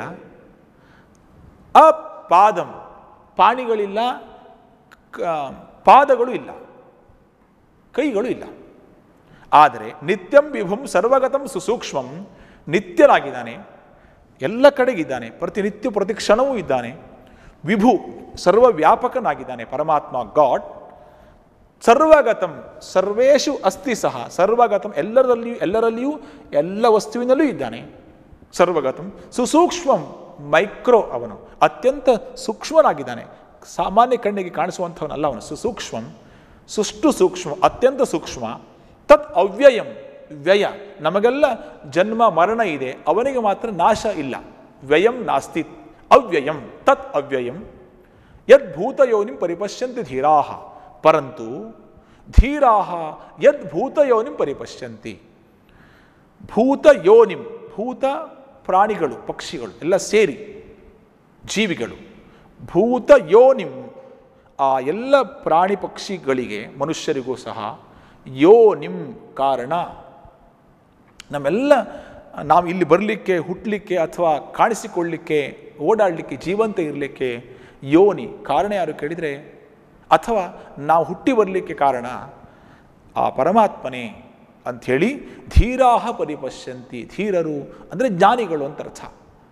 ಅಪಾದಂ ಪಾಣಿಗಳಿಲ್ಲ ಕ- ಪಾದಗಳು ಇಲ್ಲ ಕೈಗಳು ಇಲ್ಲ ಆದರೆ ನಿತ್ಯಂ ವಿಭುಂ ಸರ್ವಗತಂ ಸುಸೂಕ್ಷ್ಮಂ ನಿತ್ಯನಾಗಿದ್ದಾನೆ ಎಲ್ಲ ಕಡೆಗಿದ್ದಾನೆ ಪ್ರತಿನಿತ್ಯ ಪ್ರತಿ ಕ್ಷಣವೂ ಇದ್ದಾನೆ ವಿಭು ಸರ್ವವ್ಯಾಪಕನಾಗಿದ್ದಾನೆ ಪರಮಾತ್ಮ ಗಾಡ್ ಸರ್ವಗತಂ ಸರ್ವೇಷು ಅಸ್ತಿ ಸಹ ಸರ್ವಗತಂ ಎಲ್ಲರಲ್ಲಿಯೂ ಎಲ್ಲರಲ್ಲಿಯೂ ಎಲ್ಲ ವಸ್ತುವಿನಲ್ಲೂ ಇದ್ದಾನೆ ಸರ್ವಗತಂ ಸುಸೂಕ್ಷ್ಮಂ ಮೈಕ್ರೋ ಅವನು ಅತ್ಯಂತ ಸೂಕ್ಷ್ಮನಾಗಿದ್ದಾನೆ ಸಾಮಾನ್ಯ ಕಣ್ಣಿಗೆ ಕಾಣಿಸುವಂಥವನಲ್ಲ ಅವನು ಸುಸೂಕ್ಷ್ಮಂ ಸುಷ್ಟು ಸೂಕ್ಷ್ಮ ಅತ್ಯಂತ ಸೂಕ್ಷ್ಮ ತತ್ ಅವ್ಯಯಂ ವ್ಯಯ ನಮಗೆಲ್ಲ ಜನ್ಮ ಮರಣ ಇದೆ ಅವನಿಗೆ ಮಾತ್ರ ನಾಶ ಇಲ್ಲ ವ್ಯಯಂ ನಾಸ್ತಿ ಅವ್ಯಯಂ ತತ್ ಅವ್ಯಯಂ ಯದ್ ಭೂತಯೋನಿಂ ಪರಿಪಶ್ಯಂತಿ ಧೀರಾಹ ಪರಂತು ಧೀರಾಹ ಯದ್ ಭೂತಯೋನಿಂ ಪರಿಪಶ್ಯಂತಿ ಭೂತ ಯೋನಿಂ ಭೂತ ಪ್ರಾಣಿಗಳು ಪಕ್ಷಿಗಳು ಎಲ್ಲ ಸೇರಿ ಜೀವಿಗಳು ಭೂತ ಯೋನಿಂ ಆ ಎಲ್ಲ ಪ್ರಾಣಿ ಪಕ್ಷಿಗಳಿಗೆ ಮನುಷ್ಯರಿಗೂ ಸಹ ಯೋನಿಂ ಕಾರಣ ನಮ್ಮೆಲ್ಲ ನಾವು ಇಲ್ಲಿ ಬರಲಿಕ್ಕೆ ಹುಟ್ಟಲಿಕ್ಕೆ ಅಥವಾ ಕಾಣಿಸಿಕೊಳ್ಳಲಿಕ್ಕೆ ಓಡಾಡಲಿಕ್ಕೆ ಜೀವಂತ ಇರಲಿಕ್ಕೆ ಯೋನಿ ಕಾರಣ ಯಾರು ಕೇಳಿದರೆ ಅಥವಾ ನಾವು ಹುಟ್ಟಿ ಬರಲಿಕ್ಕೆ ಕಾರಣ ಆ ಪರಮಾತ್ಮನೇ ಅಂಥೇಳಿ ಧೀರಾಹ ಪರಿಪಶ್ಯಂತಿ ಧೀರರು ಅಂದರೆ ಜ್ಞಾನಿಗಳು ಅಂತ ಅರ್ಥ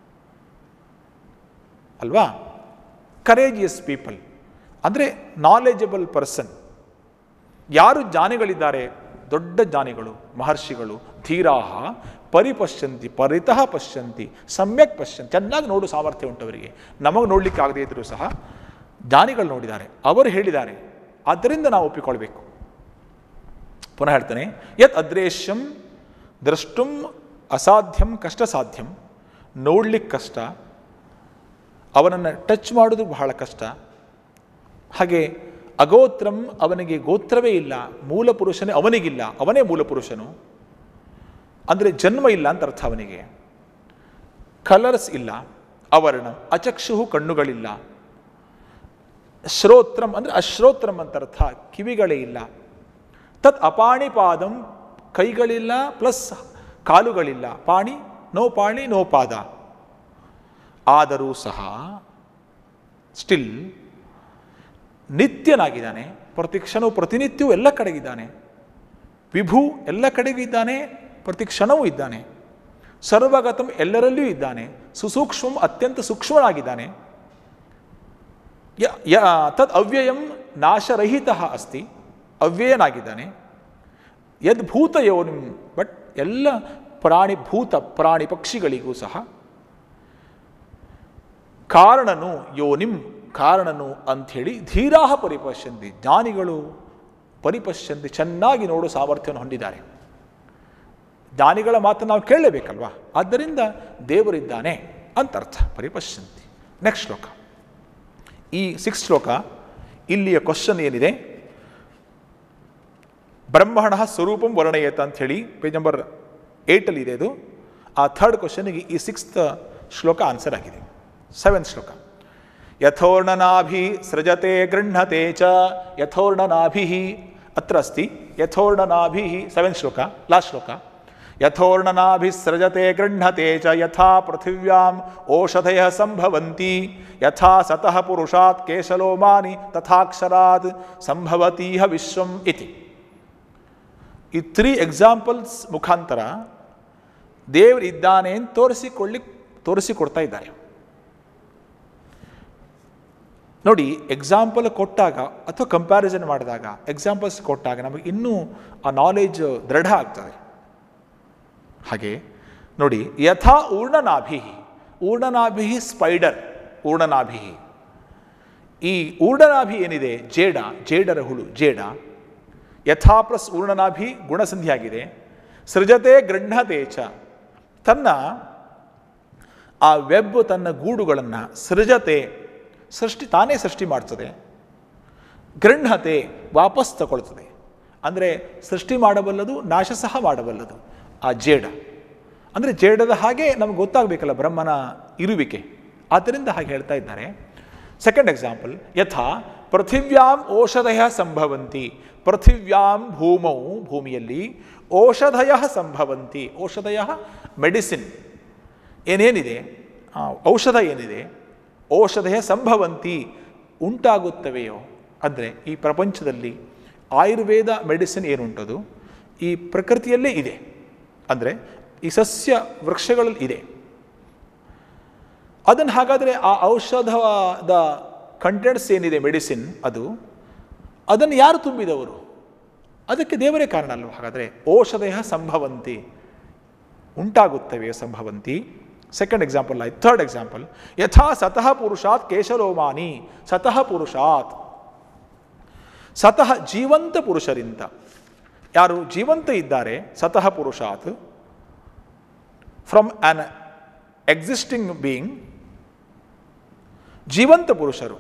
ಅಲ್ವಾ ಕರೇಜಿಯಸ್ ಪೀಪಲ್ ಅಂದರೆ ನಾಲೆಜಬಲ್ ಪರ್ಸನ್ ಯಾರು ಜ್ಞಾನಿಗಳಿದ್ದಾರೆ ದೊಡ್ಡ ಜ್ಞಾನಿಗಳು ಮಹರ್ಷಿಗಳು ಧೀರಾಹ ಪರಿಪಶ್ಯಂತಿ ಪರಿತಃ ಪಶ್ಯಂತಿ ಸಮ್ಯಕ್ ಪಶ್ಯಂತಿ ಚೆನ್ನಾಗಿ ನೋಡು ಸಾಮರ್ಥ್ಯ ಉಂಟು ಅವರಿಗೆ ನಮಗೆ ನೋಡಲಿಕ್ಕೆ ಆಗದೇ ಇದ್ದರೂ ಸಹ ಜ್ಞಾನಿಗಳು ನೋಡಿದ್ದಾರೆ ಅವರು ಹೇಳಿದ್ದಾರೆ ಆದ್ದರಿಂದ ನಾವು ಒಪ್ಪಿಕೊಳ್ಬೇಕು ಪುನಃ ಹೇಳ್ತಾನೆ ಯತ್ ಅದೃಶ್ಯಂ ದ್ರಷ್ಟುಂ ಅಸಾಧ್ಯಂ ಕಷ್ಟ ಸಾಧ್ಯಂ ನೋಡ್ಲಿಕ್ಕೆ ಕಷ್ಟ ಅವನನ್ನು ಟಚ್ ಮಾಡೋದು ಬಹಳ ಕಷ್ಟ ಹಾಗೆ ಅಗೋತ್ರಂ ಅವನಿಗೆ ಗೋತ್ರವೇ ಇಲ್ಲ ಮೂಲ ಪುರುಷನೇ ಅವನಿಗಿಲ್ಲ ಅವನೇ ಮೂಲ ಪುರುಷನು ಅಂದರೆ ಜನ್ಮ ಇಲ್ಲ ಅಂತ ಅರ್ಥ ಅವನಿಗೆ ಕಲರ್ಸ್ ಇಲ್ಲ ಅವರ್ಣ ಅಚಕ್ಷು ಕಣ್ಣುಗಳಿಲ್ಲ ಶ್ರೋತ್ರಂ ಅಂದರೆ ಅಶ್ರೋತ್ರಂ ಅಂತ ಅರ್ಥ ಕಿವಿಗಳೇ ಇಲ್ಲ ತತ್ ಅಪಾಣಿಪಾದಂ ಕೈಗಳಿಲ್ಲ ಪ್ಲಸ್ ಕಾಲುಗಳಿಲ್ಲ ಪಾಣಿ ನೋ ಪಾಣಿ ನೋ ಪಾದ ಆದರೂ ಸಹ ಸ್ಟಿಲ್ ನಿತ್ಯನಾಗಿದ್ದಾನೆ ಪ್ರತಿಕ್ಷಣವು ಪ್ರತಿನಿತ್ಯವೂ ಎಲ್ಲ ಕಡೆಗಿದ್ದಾನೆ ವಿಭು ಎಲ್ಲ ಕಡೆಗೂ ಇದ್ದಾನೆ ಪ್ರತಿ ಕ್ಷಣವೂ ಇದ್ದಾನೆ ಸರ್ವಗತಂ ಎಲ್ಲರಲ್ಲಿಯೂ ಇದ್ದಾನೆ ಸುಸೂಕ್ಷ್ಮಂ ಅತ್ಯಂತ ಸೂಕ್ಷ್ಮನಾಗಿದ್ದಾನೆ ಯ- ಯ ತದ್ ಅವ್ಯಯಂ ನಾಶರಹಿತ ಅಸ್ತಿ ಅವ್ಯಯನಾಗಿದ್ದಾನೆ ಯದ್ ಭೂತ ಯೋನಿಂ ಬಟ್ ಎಲ್ಲ ಪ್ರಾಣಿ ಭೂತ ಪ್ರಾಣಿ ಪಕ್ಷಿಗಳಿಗೂ ಸಹ ಕಾರಣನು ಯೋನಿಂ ಕಾರಣನು ಅಂಥೇಳಿ ಧೀರಾಹ ಪರಿಪಶ್ಯಂತಿ ಜ್ಞಾನಿಗಳು ಪರಿಪಶ್ಯಂತಿ ಚೆನ್ನಾಗಿ ನೋಡೋ ಸಾಮರ್ಥ್ಯವನ್ನು ಹೊಂದಿದ್ದಾರೆ ಜ್ಞಾನಿಗಳ ಮಾತನ್ನು ನಾವು ಕೇಳಲೇಬೇಕಲ್ವಾ ಆದ್ದರಿಂದ ದೇವರಿದ್ದಾನೆ ಅಂತ ಅರ್ಥ ಪರಿಪಶ್ಯಂತಿ ನೆಕ್ಸ್ಟ್ ಶ್ಲೋಕ ಈ ಸಿಕ್ಸ್ ಶ್ಲೋಕ ಇಲ್ಲಿಯ ಕ್ವಶನ್ ಏನಿದೆ ಬ್ರಹ್ಮಣ ಸ್ವರೂಪಂ ವರ್ಣಯತ ಅಂತ ಹೇಳಿ ಪೇಜ್ ನಂಬರ್ ಏಯ್ಟಲ್ಲಿ ಇದೆ ಇದು ಆ ಥರ್ಡ್ ಕ್ವಶನ್ಗೆ ಈ ಸಿಕ್ಸ್ತ್ ಶ್ಲೋಕ ಆನ್ಸರ್ ಆಗಿದೆ ಸೆವೆಂತ್ ಶ್ಲೋಕ ಯಥೋರ್ಣನಾಭಿ ಸೃಜತೆ ಗೃಹತೆ ಚ ಯಥೋರ್ಣನಾಭಿ ಅತ್ರ ಅಸ್ತಿ ಯಥೋರ್ಣನಾಭಿ ಸೆವೆಂತ್ ಶ್ಲೋಕ ಲಾಸ್ಟ್ ಶ್ಲೋಕ ಯಥೋರ್ಣನಾಭಿ ಸೃಜತೆ ಗೃಹತೆ ಚ ಯಥಾ ಪೃಥಿವ್ಯಾಂ ಓಷಧಯ ಸಂಭವಂತಿ ಯಥಾ ಸತಃ ಪುರುಷಾತ್ ಕೇಶಲೋಮಾನಿ ತಥಾಕ್ಷರಾತ್ ಸಂಭವತೀಹ ವಿಶ್ವಂ ಇತಿ ಈ ತ್ರೀ ಎಕ್ಸಾಂಪಲ್ಸ್ ಮುಖಾಂತರ ದೇವರು ಇದ್ದಾನೆ ಅಂತ ತೋರಿಸಿಕೊಳ್ಳಿ ತೋರಿಸಿಕೊಡ್ತಾ ಇದ್ದಾರೆ ನೋಡಿ ಎಕ್ಸಾಂಪಲ್ ಕೊಟ್ಟಾಗ ಅಥವಾ ಕಂಪ್ಯಾರಿಸನ್ ಮಾಡಿದಾಗ ಎಕ್ಸಾಂಪಲ್ಸ್ ಕೊಟ್ಟಾಗ ನಮಗೆ ಇನ್ನೂ ಆ ನಾಲೆಜ್ ದೃಢ ಆಗ್ತದೆ ಹಾಗೆ ನೋಡಿ ಯಥಾ ಊರ್ಣನಾಭಿ ಊರ್ಣನಾಭಿ ಸ್ಪೈಡರ್ ಊರ್ಣನಾಭಿ ಈ ಊರ್ಣನಾಭಿ ಏನಿದೆ ಜೇಡ ಜೇಡರ ಹುಳು ಜೇಡ ಯಥಾ ಪ್ಲಸ್ ಊರ್ಣನಾಭಿ ಗುಣಸಂಧಿಯಾಗಿದೆ ಸೃಜತೆ ಗೃಹತೆ ಚ ತನ್ನ ಆ ವೆಬ್ ತನ್ನ ಗೂಡುಗಳನ್ನು ಸೃಜತೆ ಸೃಷ್ಟಿ ತಾನೇ ಸೃಷ್ಟಿ ಮಾಡ್ತದೆ ಗೃಹತೆ ವಾಪಸ್ ತಗೊಳ್ತದೆ ಅಂದರೆ ಸೃಷ್ಟಿ ಮಾಡಬಲ್ಲದು ನಾಶ ಸಹ ಮಾಡಬಲ್ಲದು ಆ ಜೇಡ ಅಂದರೆ ಜೇಡದ ಹಾಗೆ ನಮ್ಗೆ ಗೊತ್ತಾಗಬೇಕಲ್ಲ ಬ್ರಹ್ಮನ ಇರುವಿಕೆ ಆದ್ದರಿಂದ ಹಾಗೆ ಹೇಳ್ತಾ ಇದ್ದಾರೆ ಸೆಕೆಂಡ್ ಎಕ್ಸಾಂಪಲ್ ಯಥಾ ಪೃಥಿವ್ಯಾಂ ಓಷಧಯ ಸಂಭವಂತಿ ಪೃಥಿವ್ಯಾಂ ಭೂಮೌ ಭೂಮಿಯಲ್ಲಿ ಓಷಧಯ ಸಂಭವಂತಿ ಓಷಧಯ ಮೆಡಿಸಿನ್ ಏನೇನಿದೆ ಆ, ಔಷಧ ಏನಿದೆ ಔಷಧಯ ಸಂಭವಂತಿ ಉಂಟಾಗುತ್ತವೆಯೋ ಅಂದರೆ ಈ ಪ್ರಪಂಚದಲ್ಲಿ ಆಯುರ್ವೇದ ಮೆಡಿಸಿನ್ ಏನುಂಟದು ಈ ಪ್ರಕೃತಿಯಲ್ಲೇ ಇದೆ ಅಂದರೆ ಈ ಸಸ್ಯ ವೃಕ್ಷಗಳಲ್ಲಿ ಇದೆ ಅದನ್ನು ಹಾಗಾದರೆ ಆ ಔಷಧದ ಕಂಟೆಂಟ್ಸ್ ಏನಿದೆ ಮೆಡಿಸಿನ್ ಅದು ಅದನ್ನು ಯಾರು ತುಂಬಿದವರು ಅದಕ್ಕೆ ದೇವರೇ ಕಾರಣ ಅಲ್ವ ಹಾಗಾದರೆ ಔಷಧಯ ಸಂಭವಂತಿ ಉಂಟಾಗುತ್ತವೆ ಸಂಭವಂತಿ ಸೆಕೆಂಡ್ ಎಕ್ಸಾಂಪಲ್ ಆಯ್ತು ಥರ್ಡ್ ಎಕ್ಸಾಂಪಲ್ ಯಥಾ ಸತಃ ಪುರುಷಾತ್ ಕೇಶಲೋಮಾನಿ ಸತಃ ಪುರುಷಾತ್ ಸತಃ ಜೀವಂತ ಪುರುಷರಿಂದ ಯಾರು ಜೀವಂತ ಇದ್ದಾರೆ ಸತಃ ಪುರುಷಾತ್ ಫ್ರಮ್ ಆನ್ ಎಕ್ಸಿಸ್ಟಿಂಗ್ ಬೀಯಿಂಗ್ ಜೀವಂತ ಪುರುಷರು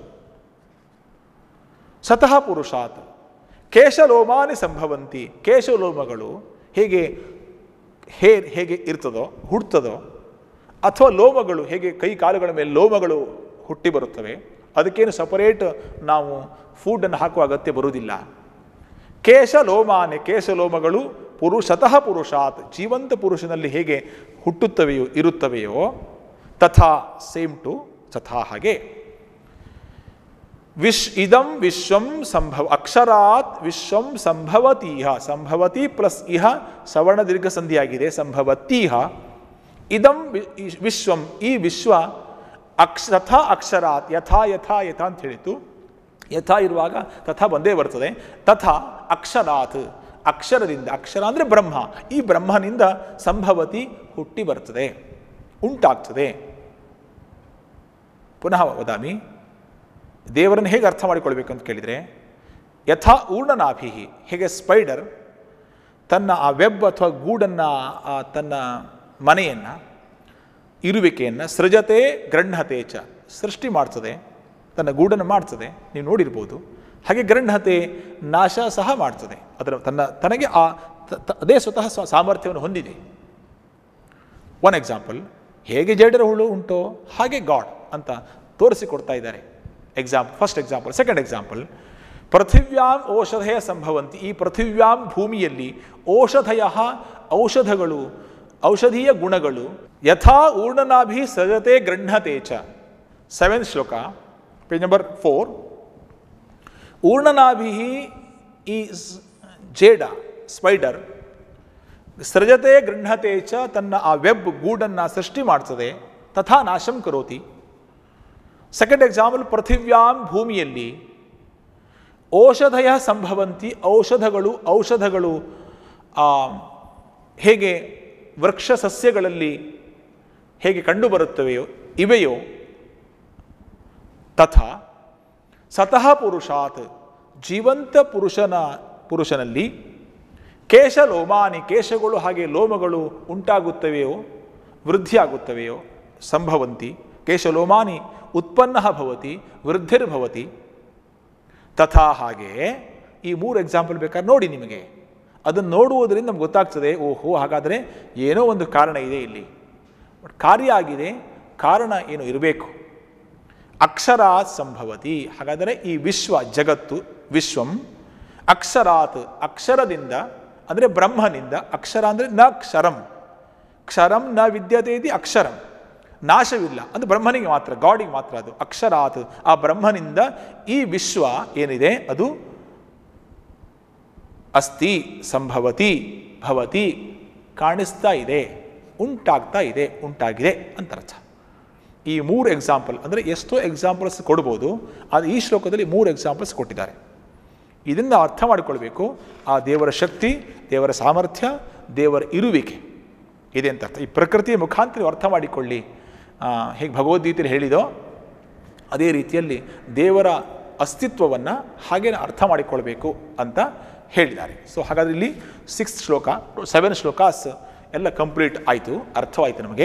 ಸತಃ ಪುರುಷಾತ್ ಕೇಶಲೋಮಾನಿ ಸಂಭವಂತಿ ಕೇಶಲೋಮಗಳು ಹೇಗೆ ಹೇರ್ ಹೇಗೆ ಇರ್ತದೋ ಹುಡ್ತದೋ ಅಥವಾ ಲೋಮಗಳು ಹೇಗೆ ಕೈ ಕಾಲುಗಳ ಮೇಲೆ ಲೋಮಗಳು ಹುಟ್ಟಿ ಬರುತ್ತವೆ ಅದಕ್ಕೇನು ಸಪರೇಟ್ ನಾವು ಫುಡ್ಡನ್ನು ಹಾಕುವ ಅಗತ್ಯ ಬರುವುದಿಲ್ಲ ಕೇಶಲೋಮಾನೆ ಕೇಶಲೋಮಗಳು ಪುರುಷತಃ ಪುರುಷಾತ್ ಜೀವಂತ ಪುರುಷನಲ್ಲಿ ಹೇಗೆ ಹುಟ್ಟುತ್ತವೆಯೋ ಇರುತ್ತವೆಯೋ ತಥಾ ಸೇಮ್ ಟು ತಥಾ ಹಾಗೆ ವಿಶ್ ಇದಂ ವಿಶ್ವಂ ಸಂಭವ ಅಕ್ಷರಾತ್ ವಿಶ್ವಂ ಸಂಭವತೀಹ ಸಂಭವತಿ ಪ್ಲಸ್ ಇಹ ಸವರ್ಣ ದೀರ್ಘ ಸಂಧಿಯಾಗಿದೆ ಸಂಭವತೀಹ ಇದಂ ವಿ- ಈ ವಿಶ್ವಂ ಈ ವಿಶ್ವ ಅಕ್ಷ ತಥಾ ಅಕ್ಷರಾತ್ ಯಥಾ ಯಥಾ ಯಥಾ ಅಂತ ಹೇಳಿತು ಯಥಾ ಇರುವಾಗ ತಥಾ ಬಂದೇ ಬರ್ತದೆ ತಥಾ ಅಕ್ಷರಾತ್ ಅಕ್ಷರದಿಂದ ಅಕ್ಷರ ಅಂದರೆ ಬ್ರಹ್ಮ ಈ ಬ್ರಹ್ಮನಿಂದ ಸಂಭವತಿ ಹುಟ್ಟಿ ಬರ್ತದೆ ಉಂಟಾಗ್ತದೆ ಪುನಃ ವದಾಮಿ ದೇವರನ್ನು ಹೇಗೆ ಅರ್ಥ ಮಾಡಿಕೊಳ್ಬೇಕು ಅಂತ ಕೇಳಿದರೆ ಯಥಾ ಊರ್ಣನಾಭಿ ಹೇಗೆ ಸ್ಪೈಡರ್ ತನ್ನ ಆ ವೆಬ್ ಅಥವಾ ಗೂಡನ್ನು ಆ ತನ್ನ ಮನೆಯನ್ನು ಇರುವಿಕೆಯನ್ನು ಸೃಜತೆ ಗೃಹತೆ ಚ ಸೃಷ್ಟಿ ಮಾಡ್ತದೆ ತನ್ನ ಗೂಡನ್ನು ಮಾಡ್ತದೆ ನೀವು ನೋಡಿರ್ಬೋದು ಹಾಗೆ ಗೃಹತೆ ನಾಶ ಸಹ ಮಾಡ್ತದೆ ಅದರ ತನ್ನ ತನಗೆ ಆ ತ- ತ- ಅದೇ ಸ್ವತಃ ಸ್ವ- ಸಾಮರ್ಥ್ಯವನ್ನು ಹೊಂದಿದೆ ಒನ್ ಎಕ್ಸಾಂಪಲ್ ಹೇಗೆ ಜೇಡರ ಹುಳು ಉಂಟೋ ಹಾಗೆ ಗಾಡ್ ಅಂತ ತೋರಿಸಿಕೊಡ್ತಾ ಇದ್ದಾರೆ example first example second example ಪೃಥಿವ್ಯಾಂ ಔಷಧಯ ಸಂಭವಂತಿ ಈ ಪೃಥಿವ್ಯಾಂ ಭೂಮಿಯಲ್ಲಿ ಔಷಧಯ ಔಷಧಗಳು ಔಷಧೀಯ ಗುಣಗಳು ಯಥಾ ಊರ್ಣನಾಭಿ ಸಜತೆ ಗೃಹತೆ ಚ ಸೆವೆನ್ ಶ್ಲೋಕ ಪೇಜ್ ನಂಬರ್ ಫೋರ್ ಊರ್ಣನಾಭಿ ಈ ಸ್- ಜೇಡ ಸ್ಪೈಡರ್ ಸೃಜತೆ ಗೃಹತೆ ಚ ತನ್ನ ಆ ವೆಬ್ ಗೂಡನ್ನು ಸೃಷ್ಟಿ ಮಾಡ್ತದೆ ತಥಾ ನಾಶಂ ಕರೋತಿ ಸೆಕೆಂಡ್ ಎಕ್ಸಾಂಪಲ್ ಪೃಥಿವ್ಯಾಂ ಭೂಮಿಯಲ್ಲಿ ಔಷಧಯ ಸಂಭವಂತಿ ಔಷಧಗಳು ಔಷಧಗಳು ಆ, ಹೇಗೆ ವೃಕ್ಷ ಸಸ್ಯಗಳಲ್ಲಿ ಹೇಗೆ ಕಂಡುಬರುತ್ತವೆಯೋ ಇವೆಯೋ ತಥಾ ಸತಃ ಪುರುಷಾತ್ ಜೀವಂತ ಪುರುಷನ ಪುರುಷನಲ್ಲಿ ಕೇಶ ಲೋಮಾನಿ ಕೇಶಗಳು ಹಾಗೆ ಲೋಮಗಳು ಉಂಟಾಗುತ್ತವೆಯೋ ವೃದ್ಧಿಯಾಗುತ್ತವೆಯೋ ಸಂಭವಂತಿ ಕೇಶಲೋಮಾನಿ ಉತ್ಪನ್ನ ಭವತಿ ವೃದ್ಧಿರ್ಭವತಿ ತಥಾ ಹಾಗೆ ಈ ಮೂರು ಎಕ್ಸಾಂಪಲ್ ಬೇಕಾದ್ರೆ ನೋಡಿ ನಿಮಗೆ ಅದನ್ನು ನೋಡುವುದರಿಂದ ನಮ್ಗೆ ಗೊತ್ತಾಗ್ತದೆ ಓಹೋ ಹಾಗಾದರೆ ಏನೋ ಒಂದು ಕಾರಣ ಇದೆ ಇಲ್ಲಿ ಬಟ್ ಕಾರ್ಯ ಆಗಿದೆ ಕಾರಣ ಏನು ಇರಬೇಕು ಅಕ್ಷರಾತ್ ಸಂಭವತಿ ಹಾಗಾದರೆ ಈ ವಿಶ್ವ ಜಗತ್ತು ವಿಶ್ವಂ ಅಕ್ಷರಾತ್ ಅಕ್ಷರದಿಂದ ಅಂದರೆ ಬ್ರಹ್ಮನಿಂದ ಅಕ್ಷರ ಅಂದರೆ ನ ಕ್ಷರಂ ಕ್ಷರಂ ನ ವಿದ್ಯತೆ ಇತಿ ಅಕ್ಷರಂ ನಾಶವಿಲ್ಲ ಅದು ಬ್ರಹ್ಮನಿಗೆ ಮಾತ್ರ ಗಾಡಿಗೆ ಮಾತ್ರ ಅದು ಅಕ್ಷರಾತ್ ಆ ಬ್ರಹ್ಮನಿಂದ ಈ ವಿಶ್ವ ಏನಿದೆ ಅದು ಅಸ್ತಿ ಸಂಭವತಿ ಭವತಿ ಕಾಣಿಸ್ತಾ ಇದೆ ಉಂಟಾಗ್ತಾ ಇದೆ ಉಂಟಾಗಿದೆ ಅಂತ ಅರ್ಥ ಈ ಮೂರು ಎಕ್ಸಾಂಪಲ್ ಅಂದರೆ ಎಷ್ಟೋ ಎಕ್ಸಾಂಪಲ್ಸ್ ಕೊಡ್ಬೋದು ಅದು ಈ ಶ್ಲೋಕದಲ್ಲಿ ಮೂರು ಎಕ್ಸಾಂಪಲ್ಸ್ ಕೊಟ್ಟಿದ್ದಾರೆ ಇದನ್ನು ಅರ್ಥ ಮಾಡಿಕೊಳ್ಬೇಕು ಆ ದೇವರ ಶಕ್ತಿ ದೇವರ ಸಾಮರ್ಥ್ಯ ದೇವರ ಇರುವಿಕೆ ಇದೆ ಅಂತ ಅರ್ಥ ಈ ಪ್ರಕೃತಿಯ ಮುಖಾಂತರ ನೀವು ಅರ್ಥ ಮಾಡಿಕೊಳ್ಳಿ ಆ, ಹೇಗೆ ಭಗವದ್ಗೀತೆಯಲ್ಲಿ ಹೇಳಿದೋ ಅದೇ ರೀತಿಯಲ್ಲಿ ದೇವರ ಅಸ್ತಿತ್ವವನ್ನು ಹಾಗೇ ಅರ್ಥ ಮಾಡಿಕೊಳ್ಬೇಕು ಅಂತ ಹೇಳಿದ್ದಾರೆ ಸೊ ಹಾಗಾದ್ರೆ ಇಲ್ಲಿ ಸಿಕ್ಸ್ ಶ್ಲೋಕ ಸೆವೆನ್ ಶ್ಲೋಕಾಸ್ ಎಲ್ಲ ಕಂಪ್ಲೀಟ್ ಆಯಿತು ಅರ್ಥವಾಯಿತು ನಮಗೆ